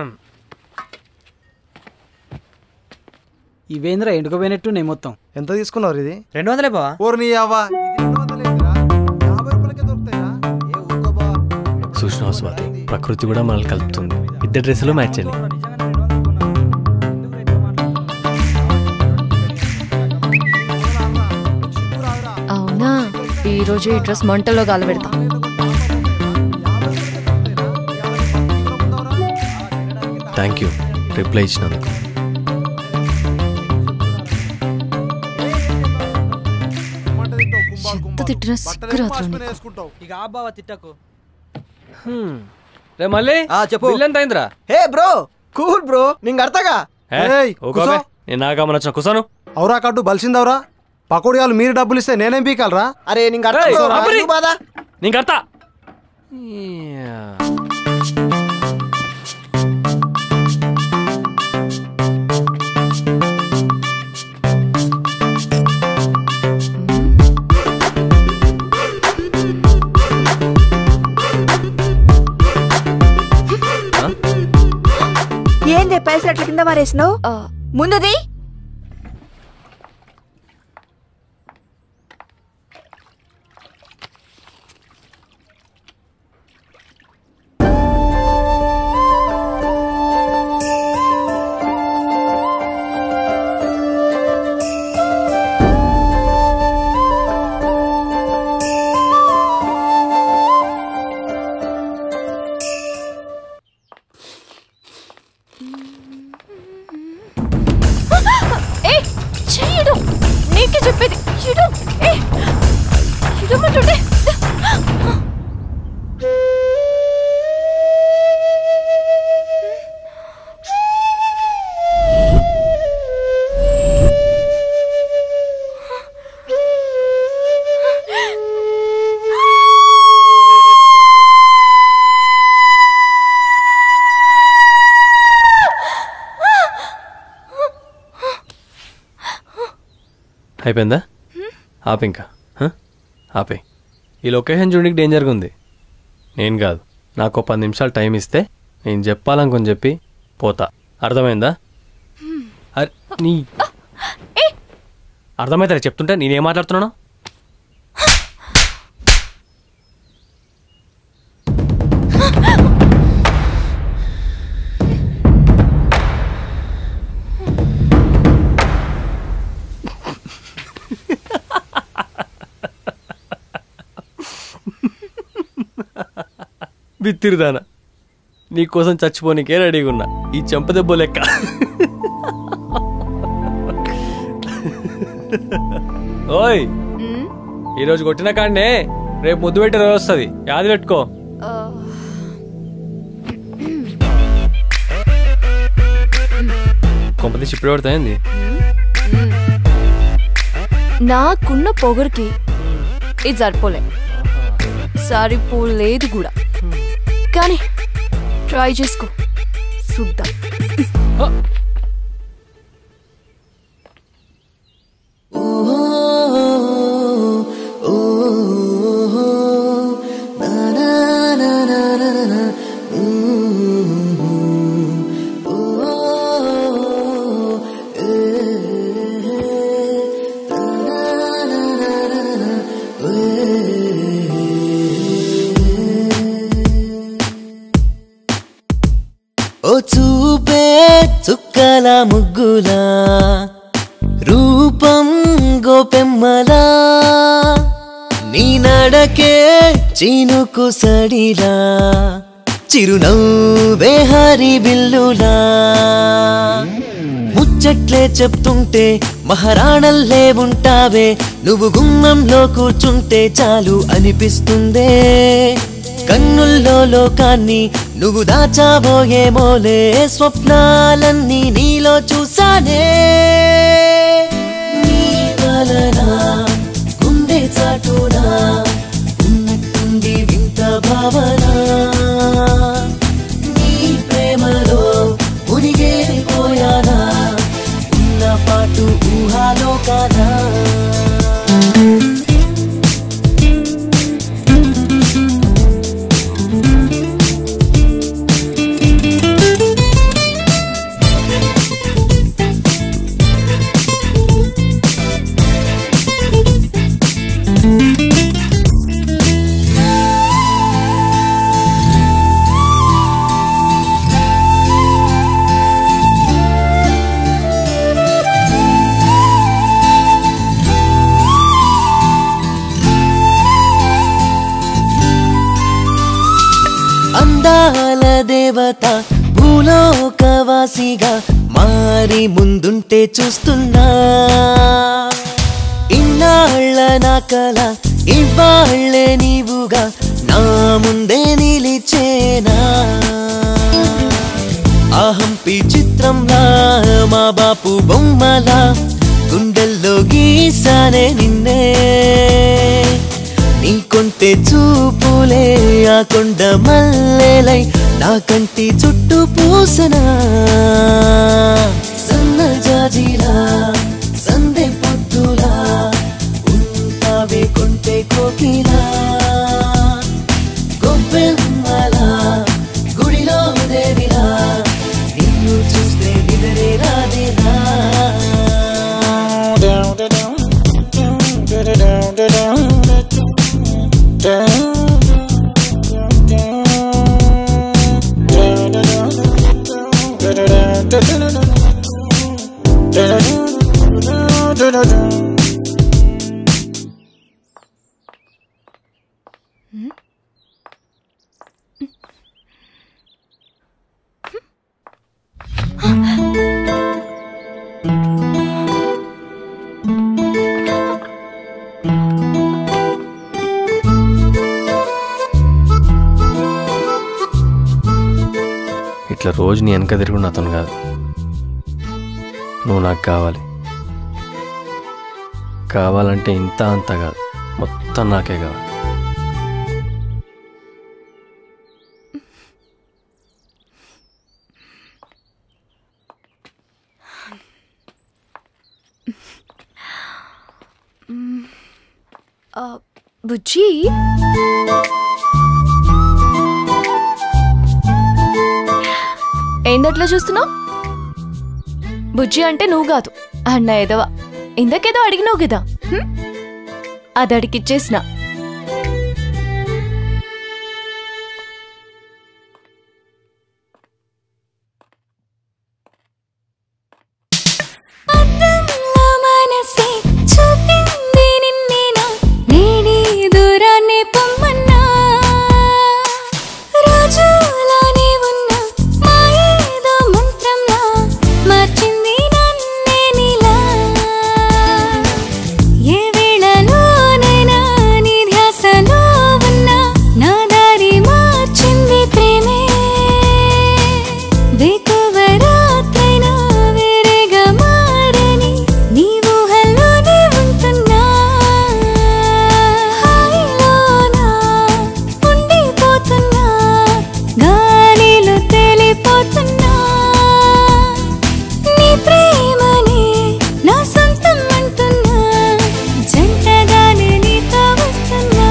ఇవేంద్రా ఎండుకోపోయినట్టు నేను మొత్తం ఎంత తీసుకున్నారు ఇది రెండు వందలే బావా ఓరు నీ అవ్వ చూసిన స్వాతి ప్రకృతి కూడా మనల్ని కలుపుతుంది ఇద్దరు డ్రెస్సులు మ్యాచ్ అండి అవునా ఈ రోజు ఈ డ్రెస్ మంటలో గాలబెడతా థ్యాంక్ యూ రిప్లై ఇచ్చినందుకు ఎంత తిట్టినా సిగ్గు రాత్రం నీకు ఇక ఆ బావ తిట్టకు రే మళ్ళీ చెప్పు. బిల్ ఎంత అయిందిరా హే బ్రో కూల్ బ్రో నీకు అర్థగా ఏ, ఏయ్, ఊకోవే. కూసో. నేను నాకమ్మని వచ్చిన కుసాను అవురా కట్టు బలిసిందవరా పకోడియాలు మీరు డబ్బులు ఇస్తే నేనేం పీకాలరా అరే నీకు ఏయ్, అర్థం అబ్బరి. బాధ నీకు అర్థ కింద మారేసినావు ముందుది ఏ చెయ్యడు నీకే చెప్పేది ఇడు ఏ ఇడమంటుంటే అయిపోయిందా ఆపు ఇంకా హ? ఆపే ఈ లొకేషన్ చూడడానికి డేంజర్గా ఉంది నేను కాదు నాకు ఒక పది నిమిషాలు టైం ఇస్తే నేను చెప్పాలనుకొని చెప్పి పోతా అర్థమైందా అరే నీ అర్థమైతే చెప్తుంటే నేనేం మాట్లాడుతున్నాను బిత్తిరిదానా నీకోసం చచ్చిపోనీకే రెడీగా ఉన్నా ఈ చెంపదెబ్బ లెక్క ఓయ్ ఈరోజు కొట్టిన కాడనే రేపు ముద్దు పెట్టే రోజు వస్తుంది యాది పెట్టుకో కొంపతీసి ఇప్పుడు పడతాయింది నాకున్న పొగరికి ఇది సరిపోలే సరిపోలేదు కూడా కానీ ట్రై చేసుకో చూద్దాం ఓ చూపే చుక్కల ముగ్గులా రూపం గోపెమ్మలా నీ నడకే చినుకు సడిలా చిరునవ్వే హరి బిల్లులా ముచ్చట్లే చెప్తుంటే మహారాణల్లే ఉంటావే నువ్వు గుమ్మంలో కూర్చుంటే చాలు అనిపిస్తుందే కన్నుల్లో లోకాన్ని నువ్వు దాచావో ఏమోలే స్వప్నాలన్నీ నీలో చూసానే నీ వలన గుండె చాటునా ఉన్నట్టుండి వింత భావన నీ ప్రేమలో మునిగేరిపోయానా ఉన్న పాటు ఊహాలో కాదా అందాల దేవత భూలోకవాసిగా మారి ముందుంటే చూస్తున్నా ఇన్నాళ్ళ నా కల ఇవాళ్ళే నీవుగా నా ముందే నిలిచేనా అహంపి చిత్రంలా మా బాపు బొమ్మలా గుండెల్లో గీసానే నిన్నే నీ కొంటే చూపులే ఆ కొండ మల్లెలై నా కంటి చుట్టూ పూసనా సన్న జాజిలా సందె పొద్దులా ఉంటావే కొంటే కోకిలా గొప్పెమ్మలా గుడిలో దేవిలా నిన్ను చూస్తే నిద్ర ఇట్లా రోజు నీ వెనక తిరుగున్న అతను కాదు నువ్వు నాకు కావాలి కావాలంటే ఇంత అంత కాదు మొత్తం నాకే కావాలి ఆ, బుజ్జి ఏందట్లా చూస్తున్నావు బుజ్జి అంటే నువ్వు కాదు అన్న ఏదవా ఇందాకేదో అడిగినావు కదా హ్మ్? అది అడిగిచ్చేసిన మనసే చూపింది నిన్నేనా నేనే దూరాన్ని పొమ్మన్నా రోజులానే ఉన్న మాయేదో మంత్రంలా మార్చింది నన్నే నీలా ఏ వేళలోనైనా నీ ధ్యాసలో ఉన్నా నా దారి మార్చింది ప్రేమే వేకువ రాత్రైనా వేరేగా మారని నీ ఊహల్లోనే ఉంటున్నా హాయిలోనా ఉండిపోతున్నా గాలిలో తేలిపోతున్నా నీ ప్రేమనే నా సొంతం అంటున్నా జంటగానే నీతో వస్తున్నా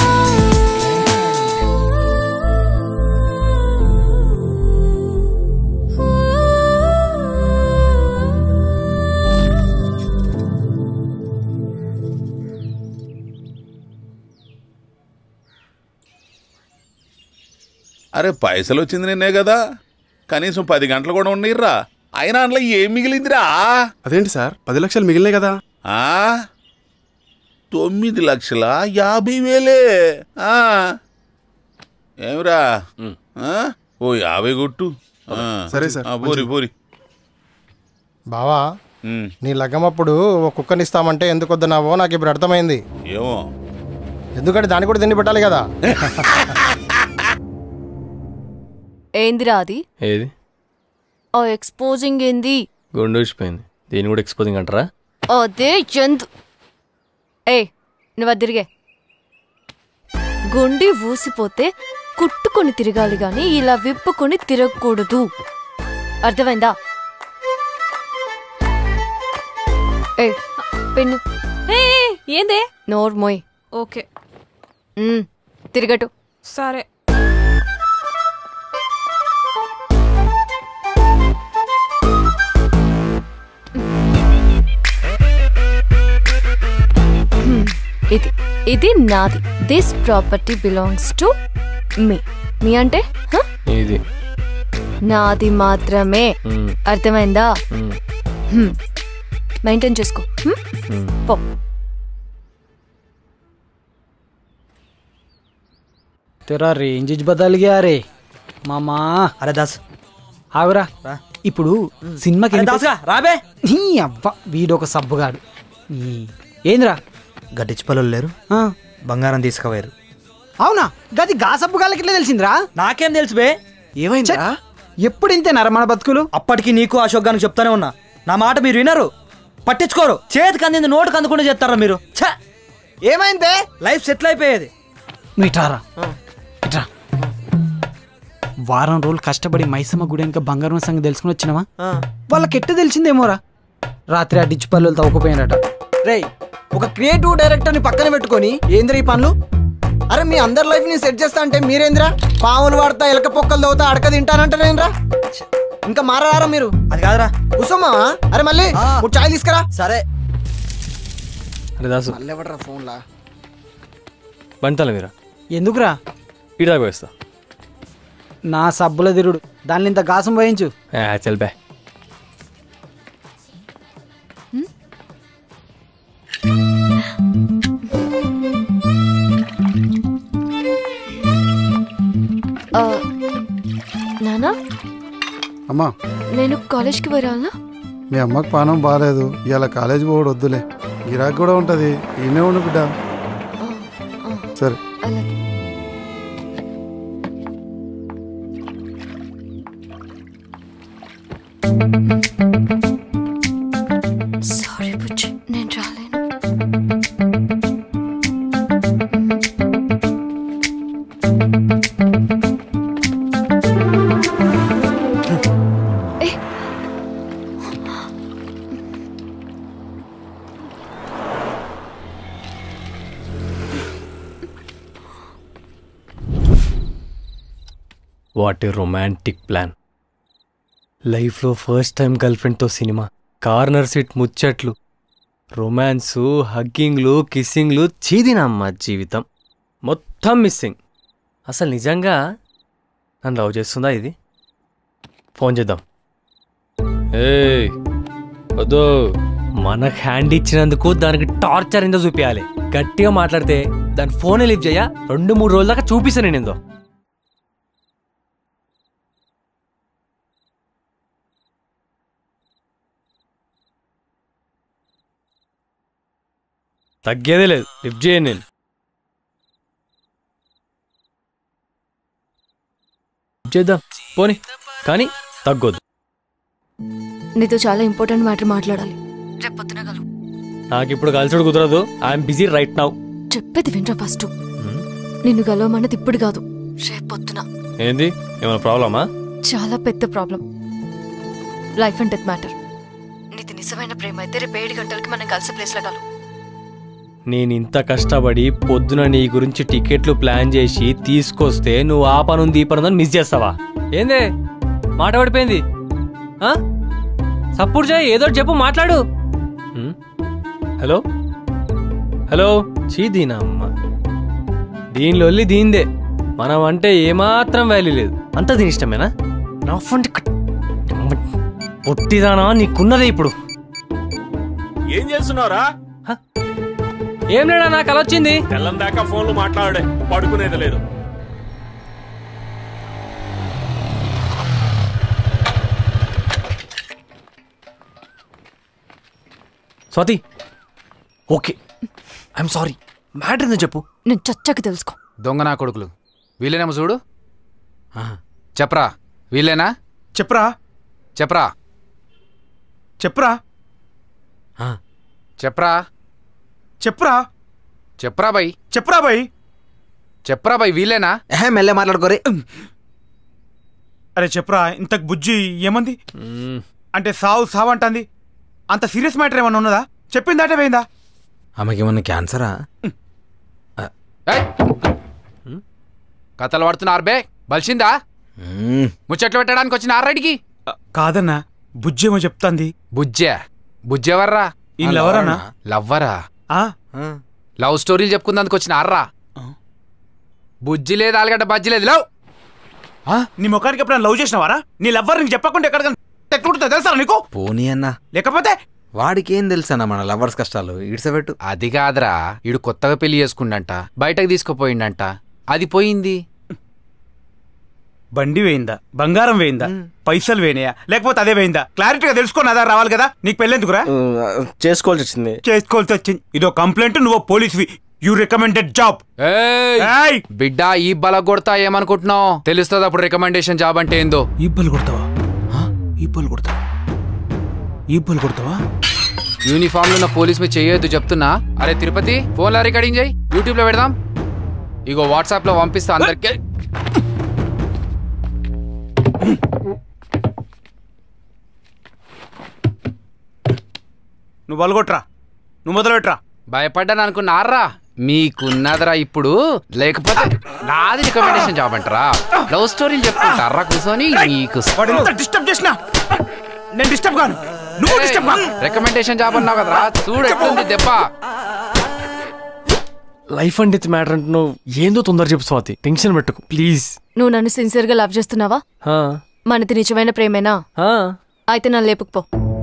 అరే పైసలు వచ్చింది నిన్నే కదా కనీసం పది గంటలు కూడా ఉండీర్రా అయినా అందులో ఏం మిగిలిందిరా అదేంటి సార్ పది లక్షలు మిగిలినాయి కదా ఆ తొమ్మిది లక్షల యాభై వేలే ఆ ఏమిరా ఆ? ఓ యాభై కొట్టు ఆ. సరే సార్, ఆ, పోరి పోరి బావా నీ లగ్గమప్పుడు ఒక కుక్కని ఇస్తామంటే ఎందుకు వద్దన్నావో నాకు ఇప్పుడు అర్థమైంది ఏమో ఎందుకంటే దాన్ని కూడా తిండి పెట్టాలి కదా ఏందిరా అది ఏది ఆ ఎక్స్పోజింగ్ ఏంది గుండు ఊసిపోయింది దీన్ని కూడా ఎక్స్పోజింగ్ అంటారా అదే జంతు ఏ నువ్వు అది తిరిగే గుండి ఊసిపోతే కుట్టుకొని తిరగాలి గాని ఇలా విప్పుకొని తిరగకూడదు అర్థమైందా ఏ పెన్ను ఏ ఏ, ఏందే నోర్మోయ్ ఓకే ఉమ్, తిరగటు సరే హ్మ్, ఇది ఇది నాది this property belongs to me me అంటే హ? ఇది నాది మాత్రమే మ్మ్. అర్థమైందా మ్మ్. హ్మ్. మెయింటైన్ చేసుకో హ్మ్? మ్మ్. పో तेरा रेंज ज बदल गया रे మామా అరే దాస్ ఆగురా ఇప్పుడు సినిమాకి అరే ఎన్ని దాసుగా, పైసలు- రాబే నీ అవ్వ వీడొక సబ్బుగాడు నీ ఏందిరా గడ్డిచ్చి పనులు లేరు బంగారం తీసుకుపోయారు అవునా గది గా సబ్బుగాళ్ళకి ఎట్లా తెలిసిందిరా నాకేం తెలుసు బే ఏమైందిరా ఎప్పుడు ఇంతేనారా మన బతుకులు అప్పటికి నీకు అశోక్ గానికి చెప్తానే ఉన్నా నా మాట మీరు వినరు పట్టించుకోరు చేతికి అందింది నోటుకు అందకుండా చేస్తారా మీరు ఛ! ఏమైందే లైఫ్ సెటిల్ అయిపోయేది నువ్వు ఇటారా ఇట్రా వారం రోజులు కష్టపడి మైసమ్మ గుడి వెనక బంగారం సంగతి తెలుసుకుని వచ్చినావా వాళ్ళకి ఎట్ట తెలిసిందేమోరా రాత్రి ఆ డిచ్ పల్లెలు తవ్వుకుపోయినట రేయ్ ఒక క్రియేటివ్ డైరెక్టర్ని పక్కన పెట్టుకొని ఏంద్రా ఈ పనులు అరే మీ అందరి లైఫ్ ని సెట్ చేస్తా అంటే మీరేంద్రా పాములు వాడతా ఎలక పొక్కలు తవ్వుతా అడక తింటానంటారేంద్రా ఇంకా మారారా మీరు అది కాదురా కూసోమా అరే మళ్ళీ మూడు చాయ్ తీసుకురా సరే అరే దాసు మళ్ళీ ఎవడరా ఫోన్లా బంటాల మీరా ఎందుకురా ఇడా పోయిస్తా నా సబ్బుల తిరుడు దాన్ని ఇంత గాసం పోయించు చల్ బే ఆ, నానా అమ్మా నేను కాలేజ్కి వరాలనా మీ అమ్మకి పానం బాగాలేదు ఇవాళ కాలేజీ పోవడం వద్దులే గిరాక్ కూడా ఉంటుంది ఈయనే ఉండు బిడ్డ సరే అలాగే సారీ బుజ్జి నేను రాలేను ఏ, వాట్ ఏ రొమాంటిక్ ప్లాన్ లైఫ్లో ఫస్ట్ టైం గర్ల్ ఫ్రెండ్తో సినిమా కార్నర్ సీట్ ముచ్చట్లు రొమాన్సు హగ్గింగ్లు కిస్సింగ్లు చీదినమ్మ జీవితం మొత్తం మిస్సింగ్ అసలు నిజంగా నన్ను లవ్ చేస్తుందా ఇది ఫోన్ చేద్దాం ఏయ్ వద్దు మనకు హ్యాండ్ ఇచ్చినందుకు దానికి టార్చర్ ఏందో చూపించాలి గట్టిగా మాట్లాడితే దాని ఫోనే లిఫ్ట్ చేయ రెండు మూడు రోజుల దాకా చూపిస్తాను నేను ఏందో తగ్గేదే లేదు లిఫ్ట్ చేయను నేను లిఫ్ట్ చేద్దాం పోని కానీ తగ్గొద్దు నీతో చాలా ఇంపార్టెంట్ మ్యాటర్ మాట్లాడాలి రేపు పొద్దున కలు నాకు ఇప్పుడు కలిసిడు కుదరదు ఐఎమ్ బిజీ రైట్ నౌ చెప్పేది వినరా ఫస్ట్ నిన్ను కలవమన్నది ఇప్పుడు కాదు రేపు పొద్దున ఏంది ఏమైనా ప్రాబ్లమా చాలా పెద్ద problem life and death matter నీది నిజమైన ప్రేమ అయితే రేపు ఏడు గంటలకి మనం కలిసే ప్లేస్లో కలు నేను ఇంత కష్టపడి పొద్దున నీ గురించి టికెట్లు ప్లాన్ చేసి తీసుకొస్తే నువ్వు ఆ పనుంది ఈ పనుందని మిస్ చేస్తావా ఏందే మాట పడిపోయింది ఆ? సపోర్ట్ చేయి ఏదో ఒకటి చెప్పు మాట్లాడు హ్మ్? హలో హలో చీ దీనా అమ్మ దీనిలో దీందే మనం అంటే ఏమాత్రం వాల్యూ లేదు అంత దీని ఇష్టమేనా నా ఫోన్ పొట్టిదానా నీకున్నదే ఇప్పుడు ఏం చేస్తున్నారా ఏం లేడా నాకు అలా వచ్చింది తెల్లం దాకా ఫోన్లు మాట్లాడే పడుకునేది లేదు Swathi okay I'm sorry matter ఏందో చెప్పు నేను చచ్చకి తెలుసుకో దొంగ నా కొడుకులు వీళ్ళేనేమో చూడు ఆహా. చెప్పరా వీళ్ళేనా చెప్పరా చెప్పరా చెప్పరా చెప్పరా చెప్పరా చెప్పరా బై చెప్పరా బై చెప్పరా బై వీళ్ళేనా ఏహే మెల్లే మాట్లాడుకోరే అరే చెప్పరా ఇంతకు బుజ్జి ఏమంది అంటే సావు సావు అంటుంది అంత సీరియస్ మ్యాటర్ ఏమన్నా ఉన్నదా చెప్పిందాటే పోయిందా ఆమెకి ఏమన్నా క్యాన్సరా కథలు పడుతున్నారు బే బలిసిందా ముచ్చట్లు పెట్టడానికి వచ్చిన ఆర్రెడ్డికి కాదన్నా బుజ్జి ఏమో చెప్తాంది బుజ్జే బుజ్జెవర్రా ఈ లవరనా? లవ్వరా ఆ? లవ్ స్టోరీలు చెప్పుకుందానికి వచ్చిన ఆర్రా బుజ్జి లేదు ఆలుగడ్డ బజ్జి లేదు లవ్ నీ ముఖానికి ఎప్పుడైనా లవ్ చేసినవారా నీ లవ్వర్ నీకు చెప్పకుండా ఎక్కడ ఎట్లుంటుందో తెలుసా నీకు పోనీ అన్నా లేకపోతే వాడికి ఏం తెలుసన్నా మన లవర్స్ కష్టాలు ఇడిసబెట్టు అది కాదురా ఈడు కొత్తగా పెళ్లి చేసుకుండంట బయటకు తీసుకుపోయిండంట అది పోయింది బండి వేయిందా బంగారం వేయిందా పైసలు వేయినాయా లేకపోతే అదే వేయిందా క్లారిటీగా తెలుసుకొని అదా రావాలి కదా నీకు పెళ్ళెందుకురా చేసుకోవాల్సి వచ్చింది చేసుకోవాల్సి వచ్చింది ఇదో కంప్లైంట్ నువ్వు పోలీస్వి యూ రికమెండెడ్ జాబ్ ఏయ్! బిడ్డ ఈ బల కొడతా ఏమనుకుంటున్నావు తెలుస్తుంది అప్పుడు రికమెండేషన్ జాబ్ అంటే ఏందో ఈబ్బలు కొడతావా ఈబ్బలు కొడతావా ఈబ్బలు కొడతావా యూనిఫామ్ లో ఉన్న పోలీస్ మీద చేయొద్దు చెప్తున్నా అరే తిరుపతి ఫోన్ లో రికార్డింగ్ చేయి యూట్యూబ్ లో పెడదాం ఇగో వాట్సాప్ లో పంపిస్తా అందరికి నువ్వు బలగొట్రా నువ్వు మొదలుపెట్రా భయపడ్డాను అనుకున్నారా మీకున్నదరా ఇప్పుడు లేకపోతే నాది రికమెండేషన్ జాబ్ అంటారా లవ్ స్టోరీలు చెప్పుకుంటారా కూర్చొని నీకు వాడు ఎంత డిస్టర్బ్ చేసినా నేను డిస్టర్బ్ కాను నువ్వు డిస్టర్బ్ కాను రికమెండేషన్ జాబ్ అన్నావు కదరా చూడు ఎట్లుంది దెబ్బ లైఫ్ అండ్ డెత్ మ్యాటర్ అంటున్నావు ఏందో తొందర చెప్పు స్వాతి టెన్షన్ పెట్టుకు ప్లీజ్ నువ్వు నన్ను సిన్సియర్గా లవ్ చేస్తున్నావా మనది నిజమైన ప్రేమేనా అయితే నన్ను లేపుకుపో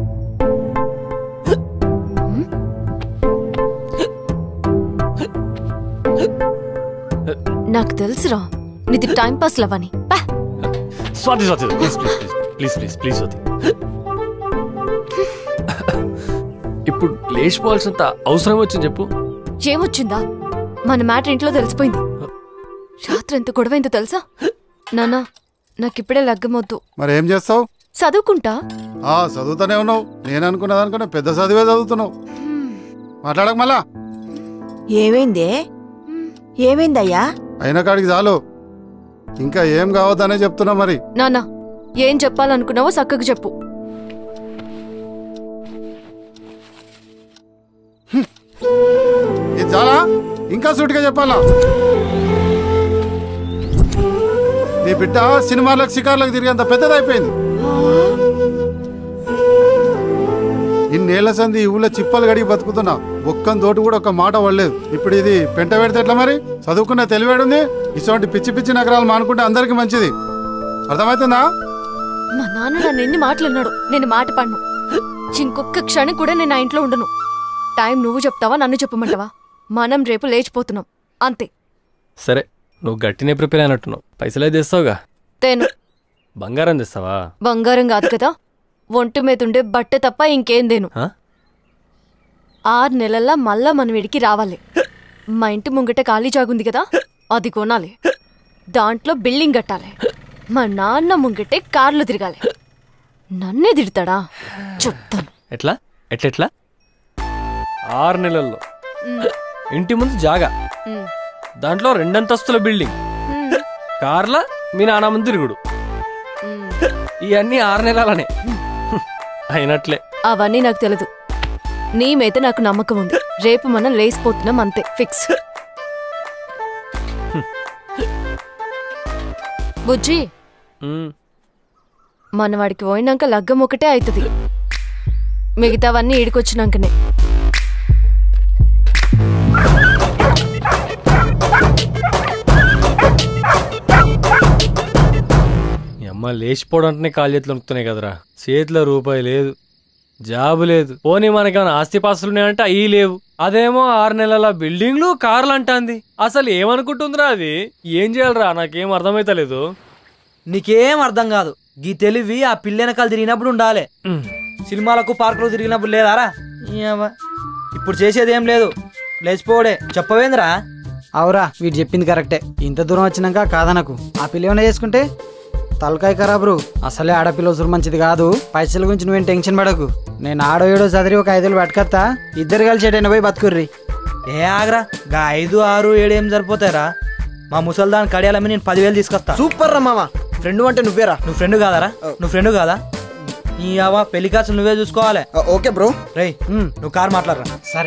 నాకు తెలుసురా నీది టైం పాస్ లవ్ అని పా. Swathi Swathi please please please please please Swathi ఇప్పుడు లేచిపోవాల్సినంత అవసరం వచ్చింది చెప్పు ఏమొచ్చిందా మన మ్యాటర్ ఇంట్లో తెలిసిపోయింది రాత్రి ఎంత గొడవైందో తెలుసా నానా నాకిప్పుడే లగ్గమొద్దు మరి ఏం చేస్తావు చదువుకుంటా ఆ చదువుతూనే ఉన్నావు నేను అనుకున్నది అనుకున్నా పెద్ద చదివే చదువుతున్నావు మాట్లాడక మళ్ళా ఏమైందే ఏమైందయ్యా అయిన కాడికి చాలు ఇంకా ఏం కావద్దనే చెప్తున్నా మరి నానా ఏం చెప్పాలనుకున్నావో చక్కగా చెప్పు ఇది చాలా ఇంకా సూటిగా చెప్పాలా నీ బిడ్డ సినిమాలకు షికార్లకు తిరిగేంత పెద్దదైపోయింది ఇన్నేళ్ల సంది ఈ ఊళ్ళో చిప్పలు గడిగి బతుకుతున్నా ఒక్కని తోటి కూడా ఒక మాట పడలేదు ఇప్పుడు ఇది పెంట పెడితే ఎట్లా మరి చదువుకున్న తెలివేడుంది ఇటువంటి పిచ్చి పిచ్చి నగరాలు మానుకుంటే అందరికి మంచిది అర్థమవుతుందా మా నాన్న నన్ను ఎన్ని మాటలు అన్నాడు నేను మాట పడ్ను ఇంకొక క్షణం కూడా నేను ఆ ఇంట్లో ఉండను టైం నువ్వు చెప్తావా నన్ను చెప్పమంటావా మనం రేపు లేచిపోతున్నాం అంతే సరే నువ్వు గట్టినే ప్రిపేర్ అయినట్టున్నావు పైసలే తెస్తావుగా తేను బంగారం తెస్తావా బంగారం కాదు కదా ఒంటి మీద ఉండే బట్ట తప్ప ఇంకేం దేను ఆ? ఆరు నెలల్లో మళ్ళా మనం వీడికి రావాలి మా ఇంటి ముంగట ఖాళీ జాగుంది కదా అది కొనాలి దాంట్లో బిల్డింగ్ కట్టాలి మా నాన్న ముంగటే కార్లు తిరగాలి నన్నే తిడతాడా చెప్తాను ఎట్లా ఎట్లెట్లా ఆరు నెలల్లో ఉమ్, ఇంటి ముందు జాగా ఉమ్, దాంట్లో రెండంతస్తుల బిల్డింగ్ ఉమ్, కార్ల మీ నాన్న ముందు తిరుగుడు ఉమ్. ఇవన్నీ ఆరు నెలలనే అయినట్లే అవన్నీ నాకు తెలీదు నీ మీద నాకు నమ్మకం ఉంది రేపు మనం లేసిపోతున్నాం అంతే ఫిక్స్ బుజ్జి ఉమ్. మన వాడికి పోయినాక లగ్గం ఒకటే అవుతుంది మిగతావన్నీ ఈడికొచ్చినాకనే ఈ అమ్మ లేచిపోవడం అంటేనే కాలు చేతులు వణుకుతున్నాయి కదరా చేతిలో రూపాయి లేదు జాబు లేదు పోనీ మనకేమైనా ఆస్తిపాస్తులు ఉన్నాయంటే అయ్యి లేవు అదేమో ఆరు నెలల బిల్డింగ్లు కార్లు అంటాంది అసలు ఏమనుకుంటుందిరా అది ఏం చేయాలరా నాకేం అర్థమైతలేదు నీకేం అర్థం కాదు గీ తెలివి ఆ పిల్ల వెనకాల తిరిగినప్పుడు ఉండాలి సినిమాలకు పార్కులు తిరిగినప్పుడు లేదారా ఏవ్వ. ఇప్పుడు చేసేది ఏం లేదు లేచిపోవడే చెప్పవేంద్రా అవురా వీడు చెప్పింది కరెక్టే ఇంత దూరం వచ్చినాక కాదనకు ఆ పిల్ల ఏమైనా చేసుకుంటే తలకాయ ఖరాబరు అసలే ఆడపిల్ల ఉసురు మంచిది కాదు పైసల గురించి నువ్వేం టెన్షన్ పడకు నేను ఆడో ఏడో చదివి ఒక ఐదులు పట్టుకొస్తా ఇద్దరు కలిసి ఎటైనా పోయి బతుకుర్రి ఏ ఆగరా గా ఐదు ఆరు ఏడు ఏం సరిపోతారా మా ముసల్దాన్ కడియాలమ్మి నేను పదివేలు తీసుకొస్తా సూపర్ రా మామ ఫ్రెండ్ అంటే నువ్వేరా నువ్వు ఫ్రెండ్ కాదారా నువ్వు ఫ్రెండ్ కాదా నీ అవ్వ పెళ్లి కాసు నువ్వే చూసుకోవాలి ఓకే బ్రో రేయ్ నువ్వు కార్ మాట్లాడరా సరే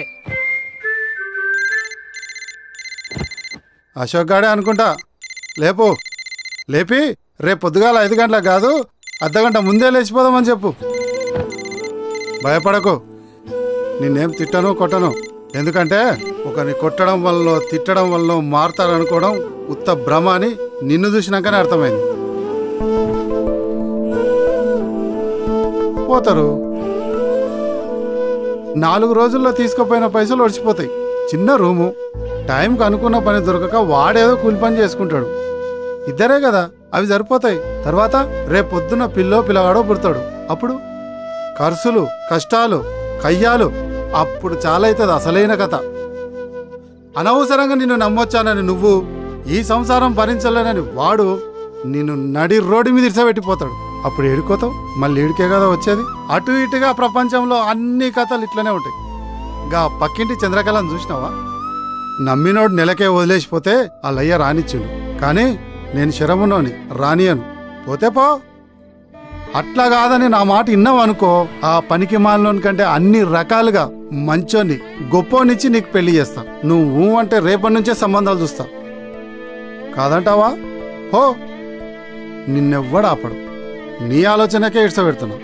అశోక్ గాడే అనుకుంటా లేపు లేపి రేపు పొద్దుగాల ఐదు గంటలకు కాదు అర్ధగంట ముందే లేచిపోదామని చెప్పు భయపడకు నిన్నేం తిట్టను కొట్టను ఎందుకంటే ఒకరిని కొట్టడం వల్ల తిట్టడం వల్ల మారుతారనుకోవడం ఉత్త భ్రమ అని నిన్ను చూసినాకనే అర్థమైంది పోతారు నాలుగు రోజుల్లో తీసుకుపోయిన పైసలు ఒడిచిపోతాయి చిన్న రూము టైంకి అనుకున్న పని దొరకక వాడేదో కూలి పని చేసుకుంటాడు ఇద్దరే కదా అవి సరిపోతాయి తర్వాత రేపు పొద్దున పిల్లో పిల్లగాడో పుడతాడు అప్పుడు ఖర్చులు కష్టాలు కయ్యాలు అప్పుడు చాలా అవుతుంది అసలైన కథ అనవసరంగా నిన్ను నమ్మొచ్చానని నువ్వు ఈ సంసారం భరించలేనని వాడు నిన్ను నడి రోడ్డు మీద ఇరిసబెట్టిపోతాడు అప్పుడు ఏడుకోతావు మళ్ళీ ఏడికే కదా వచ్చేది అటు ఇటుగా ప్రపంచంలో అన్ని కథలు ఇట్లనే ఉంటాయి గా పక్కింటి చంద్రకళను చూసినావా నమ్మినోడు నెలకే వదిలేసిపోతే ఆ లయ్య రానిచ్చిండు కానీ నేను శరమునోని రానియను పోతే పో అట్లా కాదని నా మాట విన్నావు అనుకో ఆ పనికి మాలోని కంటే అన్ని రకాలుగా మంచోని గొప్పోనిచ్చి నీకు పెళ్లి చేస్తా నువ్వు ఊ అంటే రేపటి నుంచే సంబంధాలు చూస్తా కాదంటావా పో నిన్నెవ్వడు ఆపడు నీ ఆలోచనకే ఇడ్సబెడుతున్నావు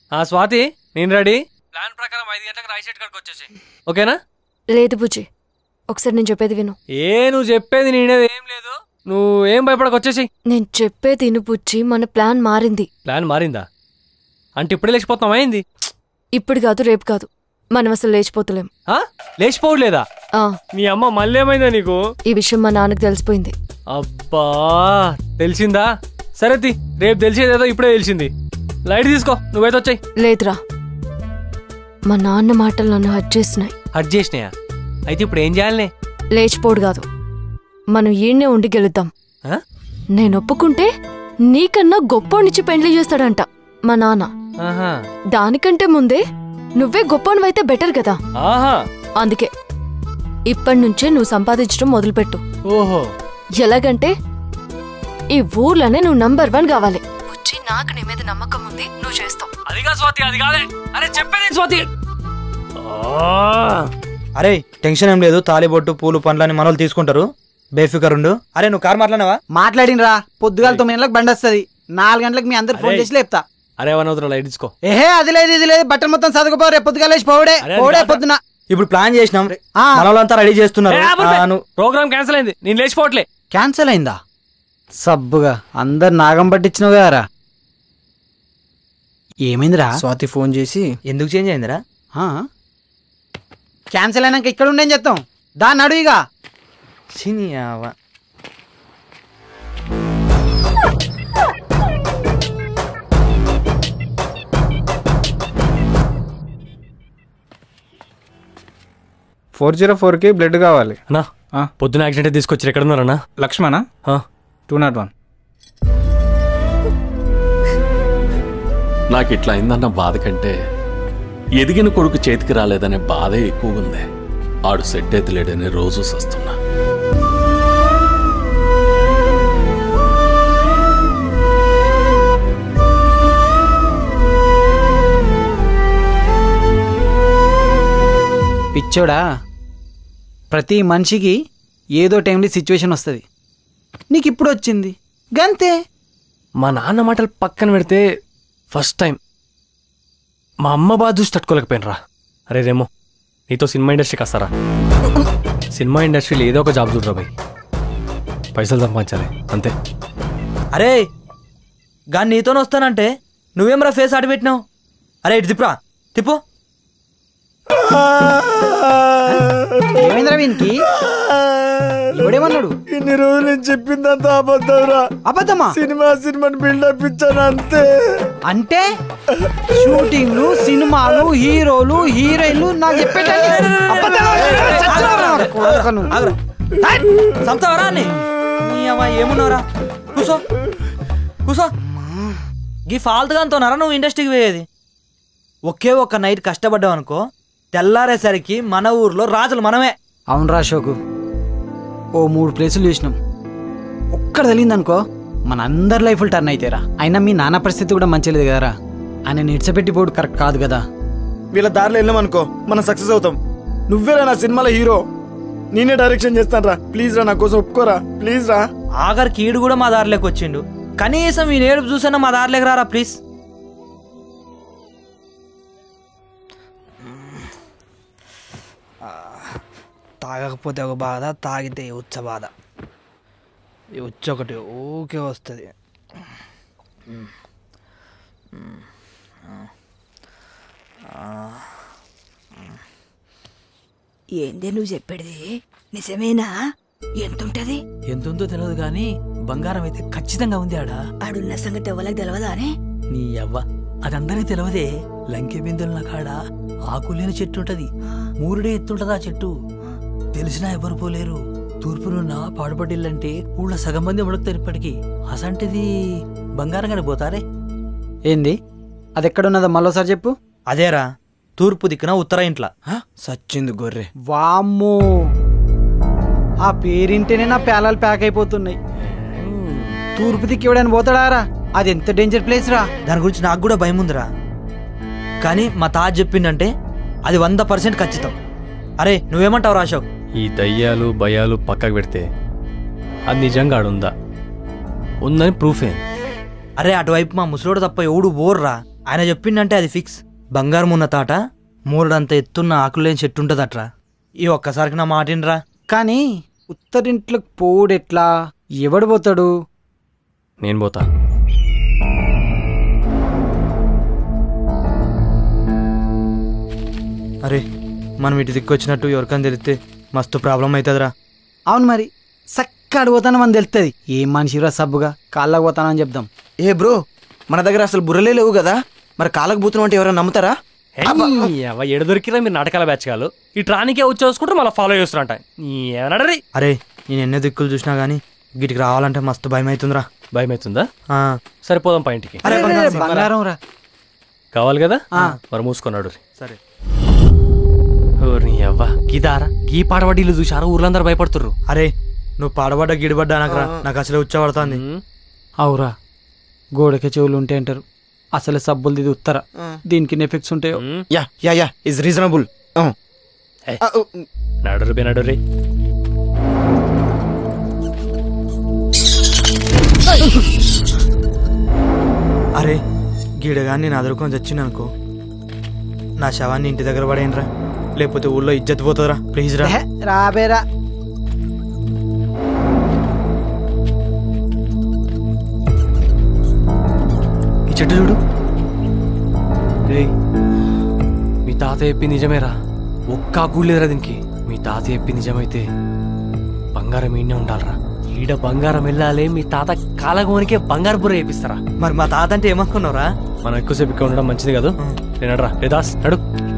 ఆ స్వాతి నేను రెడీ ప్లాన్ ప్రకారం ఐదు గంటలకు రాయశెట్ కాడికి వచ్చేసి ఓకేనా లేదు బుజ్జి ఒకసారి నేను చెప్పేది విను ఏ నువ్వు చెప్పేది నేనేది ఏం లేదు నువ్వు ఏం భయపడక వచ్చేసి నేను చెప్పేది విను బుజ్జి మన ప్లాన్ మారింది ప్లాన్ మారిందా అంటే ఇప్పుడే లేచిపోతున్నావా ఏంది ఇప్పుడు కాదు రేపు కాదు మనం అసలు లేచిపోతలేం ఆ? లేచిపోవట్లేదా ఆ, మీ అమ్మ మళ్ళీ ఏమైందా నీకు ఈ విషయం మా నాన్నకు తెలిసిపోయింది అబ్బా తెలిసిందా సరే తి రేపు తెలిసేదేదో ఇప్పుడే తెలిసింది లైట్ తీసుకో నువ్వైతే వచ్చాయి లేదురా మా నాన్న మాటలు నన్ను హట్ చేసినాయి హట్ చేసినాయా అయితే ఇప్పుడు ఏం చేయాలనే లేచిపోడు కాదు మనం ఈయన్నే ఉండి గెలుద్దాం ఆ? నేను ఒప్పుకుంటే నీకన్నా గొప్పోనిచ్చి పెండ్లి చేస్తాడంట మా నాన్న ఆహా దానికంటే ముందే నువ్వే గొప్పనివైతే బెటర్ కదా ఆహా అందుకే ఇప్పటి నుంచే నువ్వు సంపాదించడం మొదలుపెట్టు ఓహో ఎలాగంటే ఈ ఊర్లోనే నువ్వు నంబర్ వన్ కావాలి బుజ్జి నాకు నీ మీద నమ్మకం ఉంది నువ్వు చేస్తావు అదిగా స్వాతి అది కాదే అరే చెప్పేది స్వాతి అరే టెన్షన్ ఏం లేదు తాలిబొట్టు పూలు పండ్లని మనోళ్ళు తీసుకుంటారు బేఫికర్ ఉండు అరే నువ్వు కార్ మాట్లాడినావా మాట్లాడినరా పొద్దుగాల తొమ్మిది గంటలకు బండి వస్తుంది నాలుగు గంటలకు మీ అందరు ఫోన్ అరే. చేసి లేపుతా అరే వన్ అవుతున్నా లైట్ తీసుకో ఏహే అది లేదు ఇది లేదు బట్టలు మొత్తం చదువుకోపో రేపు పొద్దుగా లేచి పోవడే అరే, అది పోవడే కాదురా. పొద్దున ఇప్పుడు ప్లాన్ చేసినాం మనోళ్ళంతా రెడీ చేస్తున్నారు ఆ, నువ్వు ప్రోగ్రామ్ క్యాన్సిల్ అయింది నేను లేచిపోవట్లే క్యాన్సిల్ అయిందా సబ్బుగా అందరు నాగం పట్టించినావు కదరా ఏమైందిరా స్వాతి ఫోన్ చేసి ఎందుకు చేంజ్ అయిందిరా క్యాన్సిల్ అయినాక ఇక్కడ ఉండేం చెప్తాం దాన్ని అడుగుగా చినియావా ఫోర్ జీరో ఫోర్కి బ్లడ్ కావాలి అన్నా పొద్దున యాక్సిడెంట్ తీసుకొచ్చి ఎక్కడ ఉన్నారన్నా లక్ష్మణ టూ నాట్ వన్ నాకు ఇట్లా అయిందన్న బాధ కంటే ఎదిగిన కొడుకు చేతికి రాలేదనే బాధే ఎక్కువగా ఉంది ఆడు సెట్ ఎత్తలేడని రోజు సస్తున్నా పిచ్చోడా ప్రతి మనిషికి ఏదో టైంలో సిచ్యువేషన్ వస్తుంది నీకు ఇప్పుడు వచ్చింది గంతే మా నాన్న మాటలు పక్కన పెడితే ఫస్ట్ టైం మా అమ్మ బాధ చూసి తట్టుకోలేకపోయినరా అరే రేమో నీతో సినిమా ఇండస్ట్రీకి వస్తారా సినిమా ఇండస్ట్రీలో ఏదో ఒక జాబ్ చూడరా భయ్ పైసలు సంపాదించాలి అంతే అరే గాని నీతోనే వస్తానంటే నువ్వేమరా ఫేస్ ఆడి పెట్టినావు అరే ఇటు తిప్పురా తిప్పు ఏమైందిరా వీనికి ఎవడేమన్నాడు ఇన్ని రోజులు నేను చెప్పిందంతా అబద్ధంరా అబద్ధమా సినిమా సినిమాని బిల్డప్ ఇచ్చాను అంతే అంటే షూటింగ్లు సినిమాలు హీరోలు హీరోయిన్లు నాకు చెప్పేటన్ని సంతావరా అని నీ అవ్వ ఏమున్నావురా కూసో కూసో గీ ఫాల్తుగాంతోనారా నువ్వు ఇండస్ట్రీకి పోయేది ఒకే ఒక్క నైట్ కష్టపడ్డావు అనుకో తెల్లారేసరికి మన ఊర్లో రాజులు మనమే అవునరా అశోకు ఓ మూడు ప్లేసులు చూసినాం ఒక్కడ తెలియదు అనుకో మన అందరి లైఫ్లు టర్న్ అయితేరా అయినా మీ నాన్న పరిస్థితి కూడా మంచిలేదు కదరా ఆయన నిడిచిపెట్టి పోడు కరెక్ట్ కాదు కదా వీళ్ళ దారిలో వెళ్ళామనుకో మనం సక్సెస్ అవుతాం నువ్వేరా నా సినిమాలో హీరో నేనే డైరెక్షన్ చేస్తాను రా ప్లీజ్ రా నా కోసం ఒప్పుకోరా ప్లీజ్ రా ఆఖరికి ఈడు కూడా మా దారిలోకి వచ్చిండు కనీసం ఈ నేడు చూసన్నా మా దారిలోకి రారా ప్లీజ్ తాగకపోతే ఒక బాధ తాగితే ఈ ఉచ్చ బాధ ఈ ఉచ్చ ఒకటి ఊకే వస్తుంది ఏందే నువ్వు చెప్పేది నిజమేనా ఎంతుంటది ఎంతుందో తెలియదు కానీ బంగారం అయితే ఖచ్చితంగా ఉంది ఆడ ఆడున్న సంగతి ఎవరికి తెలవదా అని నీ అవ్వ అదందరికీ తెలియదే లంకె బిందుల కాడ ఆకులేని చెట్టు ఉంటది మూరుడే ఎత్తుంటది ఆ చెట్టు తెలిసినా ఎవరు పోలేరు తూర్పునున్న పాడుపడిల్లంటే ఊళ్ళో సగం మంది ఉడకుతారు ఇప్పటికి అసంటిది బంగారం కానీ పోతారే ఏంది అది ఎక్కడున్నదో మళ్ళోసారి చెప్పు అదేరా తూర్పు దిక్కున ఉత్తర ఇంట్ల సచ్చింది గొర్రె వామ్మో ఆ పేరింటేనే నా పేలాలు ప్యాక్ అయిపోతున్నాయి తూర్పు దిక్కు ఎవడైనా పోతాడారా అది ఎంత డేంజర్ ప్లేస్ రా దాని గురించి నాకు కూడా భయం ఉందిరా కానీ మా తాజ్ చెప్పిండంటే అది వంద పర్సెంట్ ఖచ్చితం అరే నువ్వేమంటావు అశోక్ ఈ దయ్యాలు భయాలు పక్కకు పెడితే అది నిజంగా ఆడుందా ఉందని ప్రూఫ్ ఏంది అరే అటువైపు మా ముసలోడు తప్ప ఎవడు బోర్రా ఆయన చెప్పిండంటే అది ఫిక్స్ బంగారం ఉన్న తాట మూరడంత ఎత్తున్న ఆకులేని చెట్టు ఉంటుందట్రా ఈ ఒక్కసారికి నా మాటినరా కానీ ఉత్తరింట్లోకి పోవుడు ఎట్లా ఎవడు పోతాడు నేను పోతా అరే మనం ఇటు దిక్కొచ్చినట్టు ఎవరికని తెలిస్తే మస్తు ప్రాబ్లం అవుతుందిరా అవును మరి చక్క అడిపోతాను మనం తెలుస్తుంది ఏం మనిషిరా సబ్బుగా కాళ్ళకు పోతానని చెప్దాం ఏ బ్రో మన దగ్గర అసలు బుర్రలే లేవు కదా మరి కాలకు బూతున్నాం అంటే ఎవరైనా నమ్ముతారా అవ్వ ఎడ దొరికిరా మీరు నాటకాల బ్యాచ్ కాలు ఈ ట్రానికే వచ్చి చూసుకుంటే మళ్ళీ ఫాలో చేస్తారంట ఏమన్నాడు అరే నేను ఎన్నో దిక్కులు చూసినా గానీ గిటికి రావాలంటే మస్తు భయం అవుతుందిరా భయం అవుతుందా ఆ. సరిపోదాం పైంటికి అరే, బంగారం, బంగారం రా కావాలి కదా ఆ. మరి మూసుకున్నాడు సరే ఓర్ని అవ్వ గీదారా గీ పాడబడ్డీలు చూసారా ఊర్లందరూ భయపడుతుర్రు అరే నువ్వు పాడబడ్డ గిడిపడ్డా నాకు రా నాకు అసలే ఉచ్చబడుతుంది అవురా గోడకి చెవులు ఉంటే అంటారు అసలు సబ్బులు ఇది ఉత్తర దీనికి ఎఫెక్ట్స్ ఉంటాయో yeah yeah yeah is reasonable నడురు బే నడురి అరే గీడగా నేను అదురుకొని చచ్చిన అనుకో నా శవాన్ని ఇంటి దగ్గర పడేయనరా లేకపోతే ఊళ్ళో ఇజ్జత్ పోతుందిరా ప్లీజ్ రా రాబేరా ఈ చెట్టు చూడు రేయ్ మీ తాత చెప్పి నిజమేరా ఒక్క ఆకు లేదురా దీనికి మీ తాత చెప్పి నిజమైతే బంగారం ఈయనే ఉండాలరా ఈడ బంగారం వెళ్ళాలి మీ తాత కాలగోనికే బంగారు బుర్ర చేపిస్తారా మరి మా తాత అంటే ఏమనుకున్నావురా మనం ఎక్కువసేపు ఇక్కడ ఉండడం మంచిది కాదు నేనడ్రా లేదాస్ నడు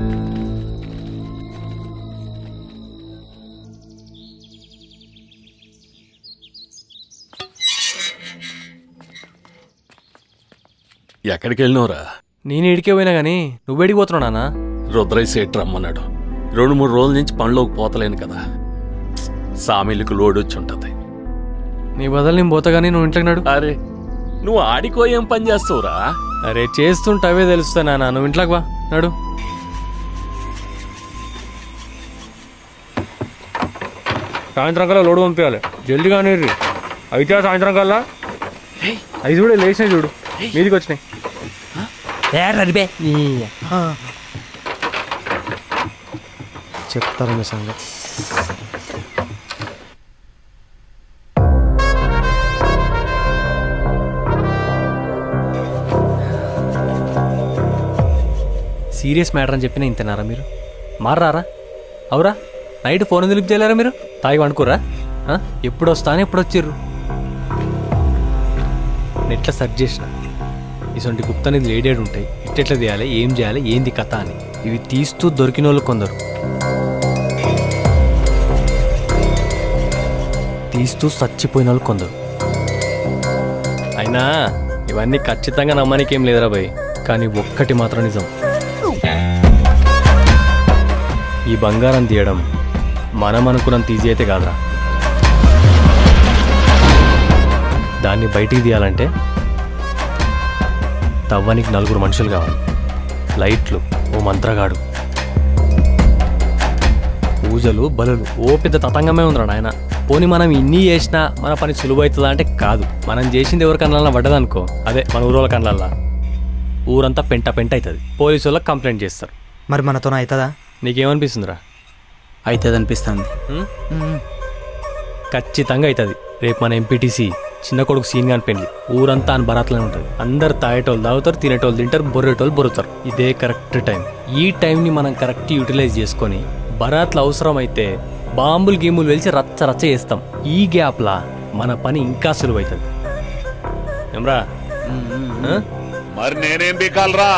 ఎక్కడికి వెళ్ళినవరా నేను ఇడికే పోయినా గానీ నువ్వు ఎడికి పోతున్నావు నాన్న రుద్రయ్య సేట్ రమ్మన్నాడు రెండు మూడు రోజుల నుంచి పనిలోకి పోతలేను కదా సామిలకు లోడ్ వచ్చి ఉంటది నీ బదులు నేను పోతా గానీ నువ్వు ఇంట్లోకి నడు అరే నువ్వు ఆడికో ఏం పని చేస్తావురా అరే చేస్తుంటే అవే తెలుస్తా నాన్న నువ్వు ఇంట్లోకి వా నడు సాయంత్రం కల్లా లోడు పంపించాలి జల్దీ కానీ అయితే సాయంత్రం కల్లా అవి చూడు లేచినాయి చూడు మీదికి వచ్చినాయి చెప్తారు మీ సంగతి సీరియస్ మ్యాటర్ అని చెప్పినా ఇంతనారా మీరు మారారా అవురా నైట్ ఫోన్ ఎందుకు చేయలేరా మీరు తాగి వండుకోరా ఆ? ఎప్పుడు వస్తాను ఎప్పుడు వచ్చిర్రు నెట్లో సెర్చ్ చేసిన ఇటువంటి గుప్త అనేది లేడేడు ఉంటాయి ఇట్టెట్లా తీయాలి ఏం చేయాలి ఏంది కథ అని ఇవి తీస్తూ దొరికిన వాళ్ళు కొందరు తీస్తూ చచ్చిపోయిన వాళ్ళు కొందరు అయినా ఇవన్నీ ఖచ్చితంగా నమ్మనికేం లేదురా భయ్ కానీ ఒక్కటి మాత్రం నిజం ఈ బంగారం తీయడం మనం అనుకున్నంత ఈజీ అయితే కాదురా దాన్ని బయటికి తీయాలంటే తవ్వనికి నలుగురు మనుషులు కావాలి లైట్లు ఓ మంత్రగాడు పూజలు బలులు ఓ పెద్ద తతంగమే ఉందిరా నాయన పోనీ మనం ఇన్ని చేసినా మన పని సులువవుతుందా అంటే కాదు మనం చేసింది ఎవరి కళ్ళల్లో పడ్డదనుకో అదే మన ఊరోళ్ళ కళ్ళల్లో ఊరంతా పెంట పెంట అవుతుంది పోలీసు వాళ్ళకి కంప్లైంట్ చేస్తారు మరి మనతో అవుతుందా నీకేమనిపిస్తుందిరా అవుతుంది అనిపిస్తుంది ఖచ్చితంగా అవుతుంది రేపు మన ఎంపీటీసీ చిన్న కొడుకు సీన్ గాని పెళ్లి ఊరంతా అని బరాత్లోనే ఉంటుంది అందరు తాగేటోళ్ళు తాగుతారు తినేటోళ్ళు తింటారు బొర్రేటోళ్ళు బొరుతారు ఇదే కరెక్ట్ టైం ఈ టైంని మనం కరెక్ట్ యూటిలైజ్ చేసుకొని బరాత్లు అవసరం అయితే బాంబులు గీములు వెలిచి రచ్చ రచ్చ చేస్తాం ఈ గ్యాప్లా మన పని ఇంకా సులువైతుంది ఏమ్రా ఆ? మరి నేనేం బీకాలరా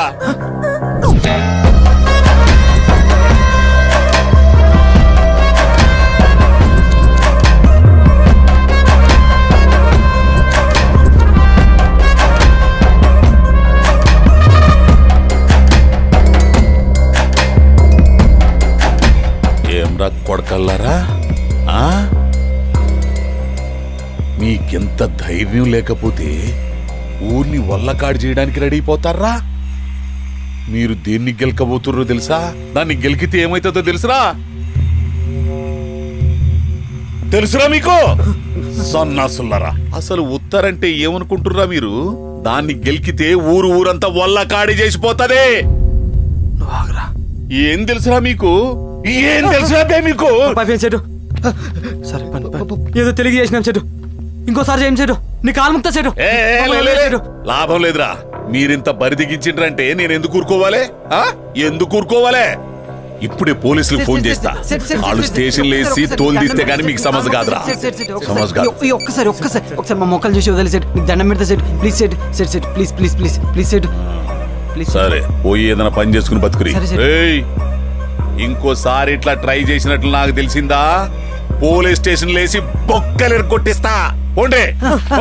ఏం రా కొడకల్లారా ఆ? మీకెంత ధైర్యం లేకపోతే ఊర్ని వల్లకాడు చేయడానికి రెడీ అయిపోతారా మీరు దేన్ని గెలకబోతుర్రో తెలుసా దాన్ని గెలికితే ఏమైతుందో తెలుసురా తెలుసురా మీకు సన్నాసుల్లారా అసలు ఉత్తరంటే ఏమనుకుంటుర్రా మీరు దాన్ని గెలికితే ఊరు ఊరంతా వల్ల కాడి చేసిపోతది ఏం తెలుసురా మీకు ఏం తెలుసురా బే మీకు చెట్టు సరే పని పని. ఏదో తెలియ చేసినాం చెట్టు ఇంకోసారి చేయం చెట్టు నీ కాలు ముక్త చెట్టు ఏ, ఏ, లే, లే, లే. లాభం లేదురా మీరింత బరిదిగించిండ్రంటే నేను ఎందుకు ఊరుకోవాలి ఆ? ఎందుకు ఊరుకోవాలి ఇప్పుడే పోలీసులకు ఫోన్ చేస్తా వాళ్ళు స్టేషన్ లేసి తోలు తీస్తే గానీ మీకు సమజ్ కాదురా సమజ్ కాదు ఈ ఒక్కసారి ఒక్కసారి ఒకసారి మా మొక్కలు చూసి వదిలి సెట్ నీకు దండం పెడతా set please set set set please please please please set please సరే పోయి ఏదైనా పని చేసుకుని బతుకురి సరే, సరే. ఏయ్, ఇంకోసారి ఇట్లా ట్రై చేసినట్లు నాకు తెలిసిందా పోలీస్ స్టేషన్ లేసి బొక్కలు కొట్టిస్తా పోండే పో.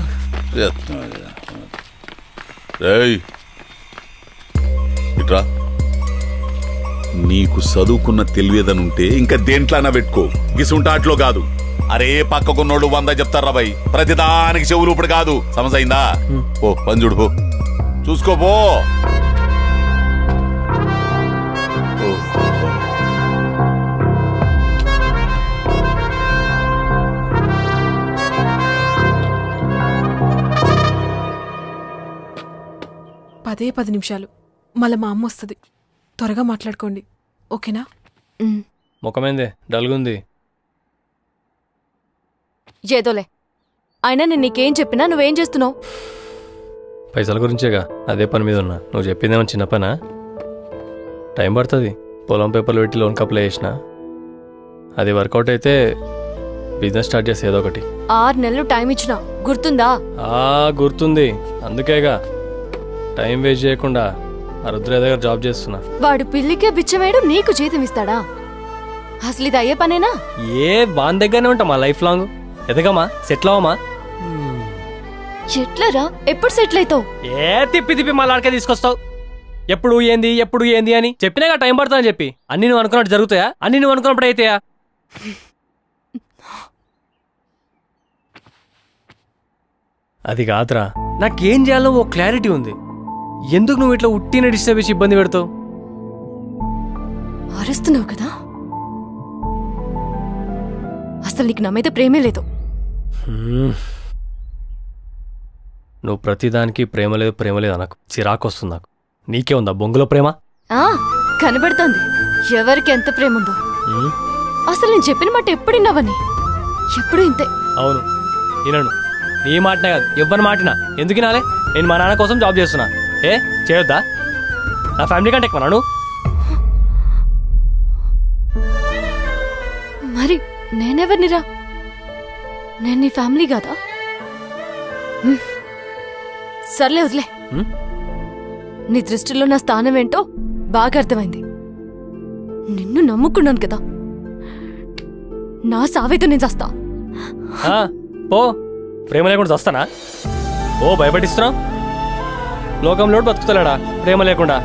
ఏయ్, ఇట్రా నీకు చదువుకున్న తెలివేదనుంటే ఇంకా దేంట్లోనా పెట్టుకో గిసుంటాట్లో కాదు అరే పక్కకున్నోడు వంద చెప్తారా బాయ్ ప్రతిదానికి చెవులు ఇప్పుడు కాదు సమజైందా పో పని చూడు పో చూసుకో పో పదే పది నిమిషాలు మళ్ళీ మా అమ్మ వస్తుంది త్వరగా మాట్లాడుకోండి ఓకేనా ముఖమేందే డల్గుంది ఏదోలే అయినా నేను నీకేం చెప్పినా నువ్వేం చేస్తున్నావు పైసల గురించేగా అదే పని మీద ఉన్నా నువ్వు చెప్పిందేమో చిన్న పనా టైం పడుతుంది పొలం పేపర్లు పెట్టి లోన్ అప్లై చేసిన అది వర్కౌట్ అయితే బిజినెస్ స్టార్ట్ చేసి ఏదో ఒకటి ఆరు నెలలు టైం ఇచ్చినా గుర్తుందా ఆ గుర్తుంది అందుకేగా టైం వేస్ట్ చేయకుండా ఆ రుద్రయ్య దగ్గర జాబ్ చేస్తున్నా వాడు పిల్లికే బిచ్చమేయడం నీకు జీతం ఇస్తాడా అసలు ఇది అయ్యే పనేనా ఏ వాన్ దగ్గరనే ఉంటా మా లైఫ్ లాంగ్ ఎదగమా సెటిల్ అవ్వమా ఎట్లరా ఎప్పుడు సెటిల్ అవుతావు ఏ తిప్పి తిప్పి మళ్ళీ ఆడకే తీసుకొస్తావు ఎప్పుడు ఏంది ఎప్పుడు ఏంది అని చెప్పినాగా టైం పడుతుందని చెప్పి అన్ని నువ్వు అనుకున్నట్టు జరుగుతాయా అన్ని నువ్వు అనుకున్నప్పుడు అయితాయా అది కాదురా నాకేం చేయాలో ఓ క్లారిటీ ఉంది ఎందుకు నువ్వు ఇట్లా ఉట్టిన డిస్టర్బ్ చేసి ఇబ్బంది పెడతావు అరుస్తున్నావు కదా అసలు నీకు నా మీద ప్రేమే లేదు హ్మ్. నువ్వు ప్రతిదానికి ప్రేమ లేదు ప్రేమ లేదు నాకు చిరాకు వస్తుంది నాకు నీకే ఉందా బొంగులో ప్రేమ ఆ కనబడుతోంది ఎవరికి ఎంత ప్రేమ ఉందో హ్మ్? అసలు నేను చెప్పిన మాట ఎప్పుడు విన్నావని ఎప్పుడు ఇంతే అవును వినను నీ మాటనే కాదు ఎవ్వరి మాటినా ఎందుకు వినాలే నేను మా నాన్న కోసం జాబ్ చేస్తున్నా ఏ చేయొద్దా నా ఫ్యామిలీ కంటే ఎక్కువ నువ్వు మరి నేనెవరినిరా నేను నీ ఫ్యామిలీ కాదా హ్మ్. సర్లే వదిలే హ్మ్? నీ దృష్టిలో నా స్థానం ఏంటో బాగా అర్థమైంది నిన్ను నమ్ముకున్నాను కదా నా సావేతో నేను చస్తా ఆ, పో ప్రేమ లేకుండా వస్తానా ఓ భయపడిస్తున్నావు లోకంలో బతుకుతలేడా ప్రేమ లేకుండా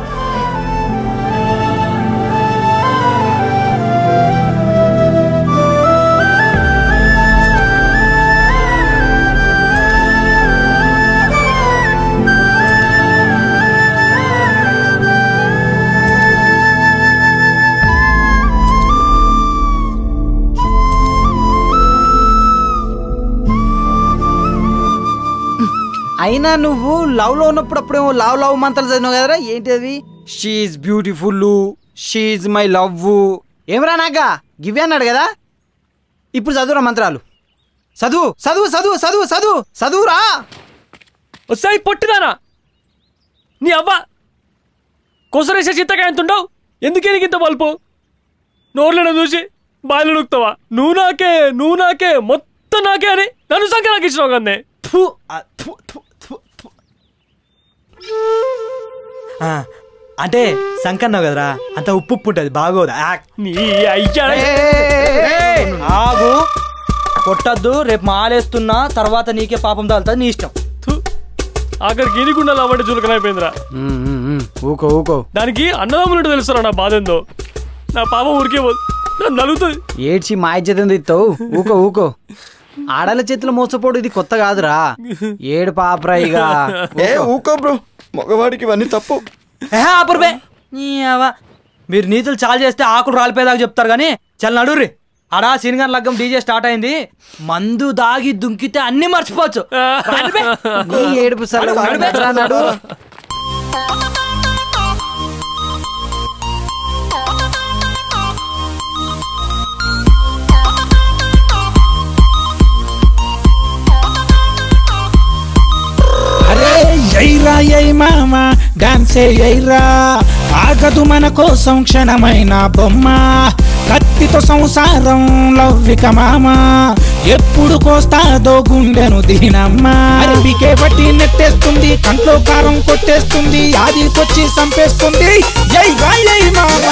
అయినా నువ్వు లవ్ లో ఉన్నప్పుడు అప్పుడేమో లవ్ లవ్ మంత్రాలు చదివినావు కదరా ఏంటి అది she beautiful she my love ఏమరా నాగా గివ్వి అన్నాడు కదా ఇప్పుడు చదువురా మంత్రాలు చదువు చదువు చదువు చదువు చదువు చదువురా వస్తాయి పొట్టిదానా నీ అవ్వ కొసరేసే చిత్తగా ఎంత ఉండవు ఎందుకే నీకు ఇంత బల్పు నోర్లను చూసి బాయిలు నొక్కుతావా నువ్వు నాకే నువ్వు నాకే మొత్తం నాకే అని నన్ను సంఖ్య నాకు ఇచ్చినావు కన్నే ఆ, అంటే సంకన్నావు కదరా అంత ఉప్పు ఉప్పు ఉంటుంది బాగోదా యాక్. నీ అయ్యా ఏయ్, ఆగు కొట్టద్దు రేపు మాలేస్తున్నా తర్వాత నీకే పాపం తాగుతుంది నీ ఇష్టం అక్కడికి ఎనిగుండాలి అవ్వంటే చులకనైపోయిందిరా ఊకో ఊకో దానికి అన్నదమ్ములు తెలుసురా నా బాధ ఏందో నా పాపం ఊరికే పోదు నన్ను నలుగుతుంది ఏడ్చి మా ఇజ్జతం తిత్తావు ఊకో ఊకో ఆడల చేతిలో మోసపోడు ఇది కొత్త కాదురా ఏడు పాపరా ఇక ఏ ఊకో బ్రో మగవాడికి ఇవన్నీ తప్పు ఏహే, ఆపురు బే. నీ అవ్వ. మీరు నీతులు చాలు చేస్తే ఆకులు రాలిపోయేదాకా చెప్తారు కానీ చల్ నడుర్రి అడా సినిగాన్ లగ్గం డీజే స్టార్ట్ అయింది మందు దాగి దుంకితే అన్ని మర్చిపోవచ్చు రాండి బే. నీ ఏడుపు సార్ రాండి బే. నడు అరే ఎయిరా ఎయ్ మామ డాన్సే ఎయిరా ఆగదు మన కోసం క్షణమైన బొమ్మ కత్తితో సంసారం లవ్విక మామ ఎప్పుడు కోస్తాదో గుండెను దీనమ్మ అరబికే బట్టి నెట్టేస్తుంది కంట్లో కారం కొట్టేస్తుంది ఆదికొచ్చి చంపేస్తుంది జై జై మామ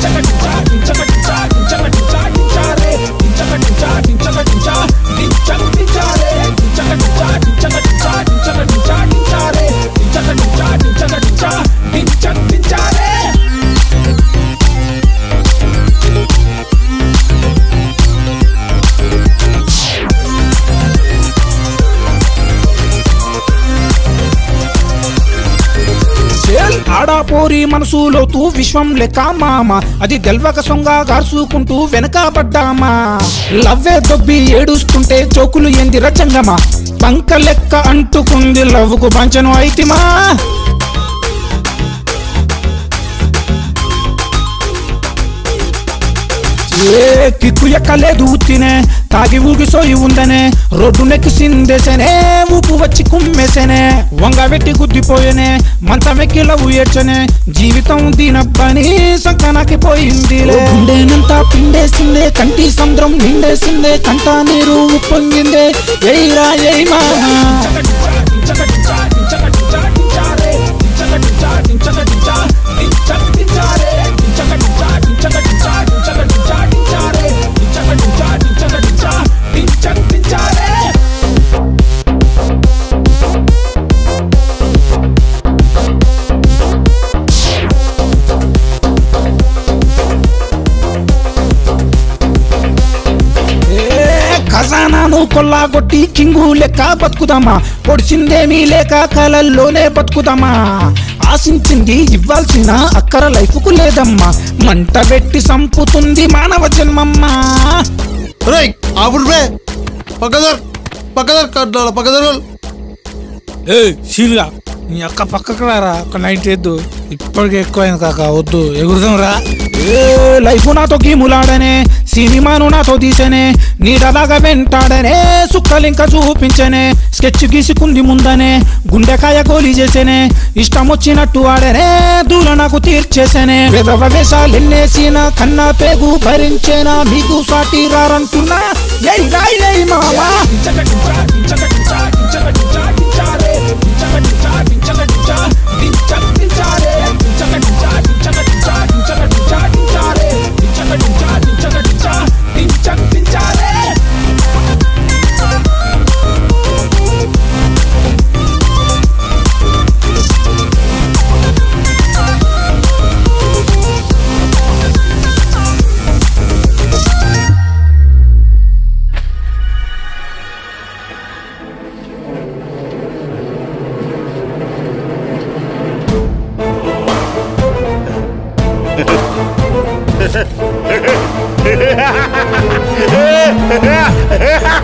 సేల్ ఆడాపోరి మనసులో తూ విశ్వం లెక్క మామ అది గెల్వక సొంగ గార్చుకుంటూ వెనకబడ్డామా లవ్వే దొబ్బి ఏడుస్తుంటే చోకులు ఎంది రచంగమా పంక లెక్క అంటుకుంది లవ్వుకు పంచను అయితిమా ఏ కిక్కు ఎక్కలేదు తినే తాగి ఊగి సోయి ఉందనే రోడ్డు నెక్కి సిందేసనే ఊపు వచ్చి కుమ్మేసనే వంగ వెట్టి గుద్దిపోయేనే మంచమెక్కి లవ్వు ఏడ్చనే జీవితం దీనబ్బని సంకనాకి పోయింది గుండెనంతా పిండేసిందే కంటి సంద్రం నిండేసిందే కంట నీరు ఉప్పొంగిందే ఎయిరా ఎయ్ మామా ఏ ఖజానాను కొల్లాగొట్టి కింగు లెక్క బతుకుదామా పొడిచిందేమీ లేక కలల్లోనే బతుకుదామా ఆశించింది ఇవ్వాల్సిన అక్కర లైఫ్కు లేదమ్మా మంట పెట్టి సంపుతుంది మానవ జన్మమ్మా అప్పుడు బే పక్కదర్ పక్కదర్ కట్టాల పక్కదర్ ఏ సీలుగా నీ అక్క పక్కకు రారా ఒక నైట్ వేద్దు ఇప్పటికే ఎక్కువైంది కాక వద్దు ఎగురుదాం రా ఏ లైఫ్ నాతో గీములాడనే సినిమాను నాతో తీసనే నీడలాగా వెంటాడనే సుక్కలింక చూపించనే స్కెచ్ గీసుకుంది ముందనే గుండెకాయ గోలి చేసేనే ఇష్టం వచ్చినట్టు ఆడనే దూల నాకు తీర్చేసేనే విధవ వేషాలెన్నేసిన కన్నా పేగు భరించేనా మీకు సాటి రారంటున్నా ఎయ్ రాయ్ ఎయ్ మామా Ha ha ha ha!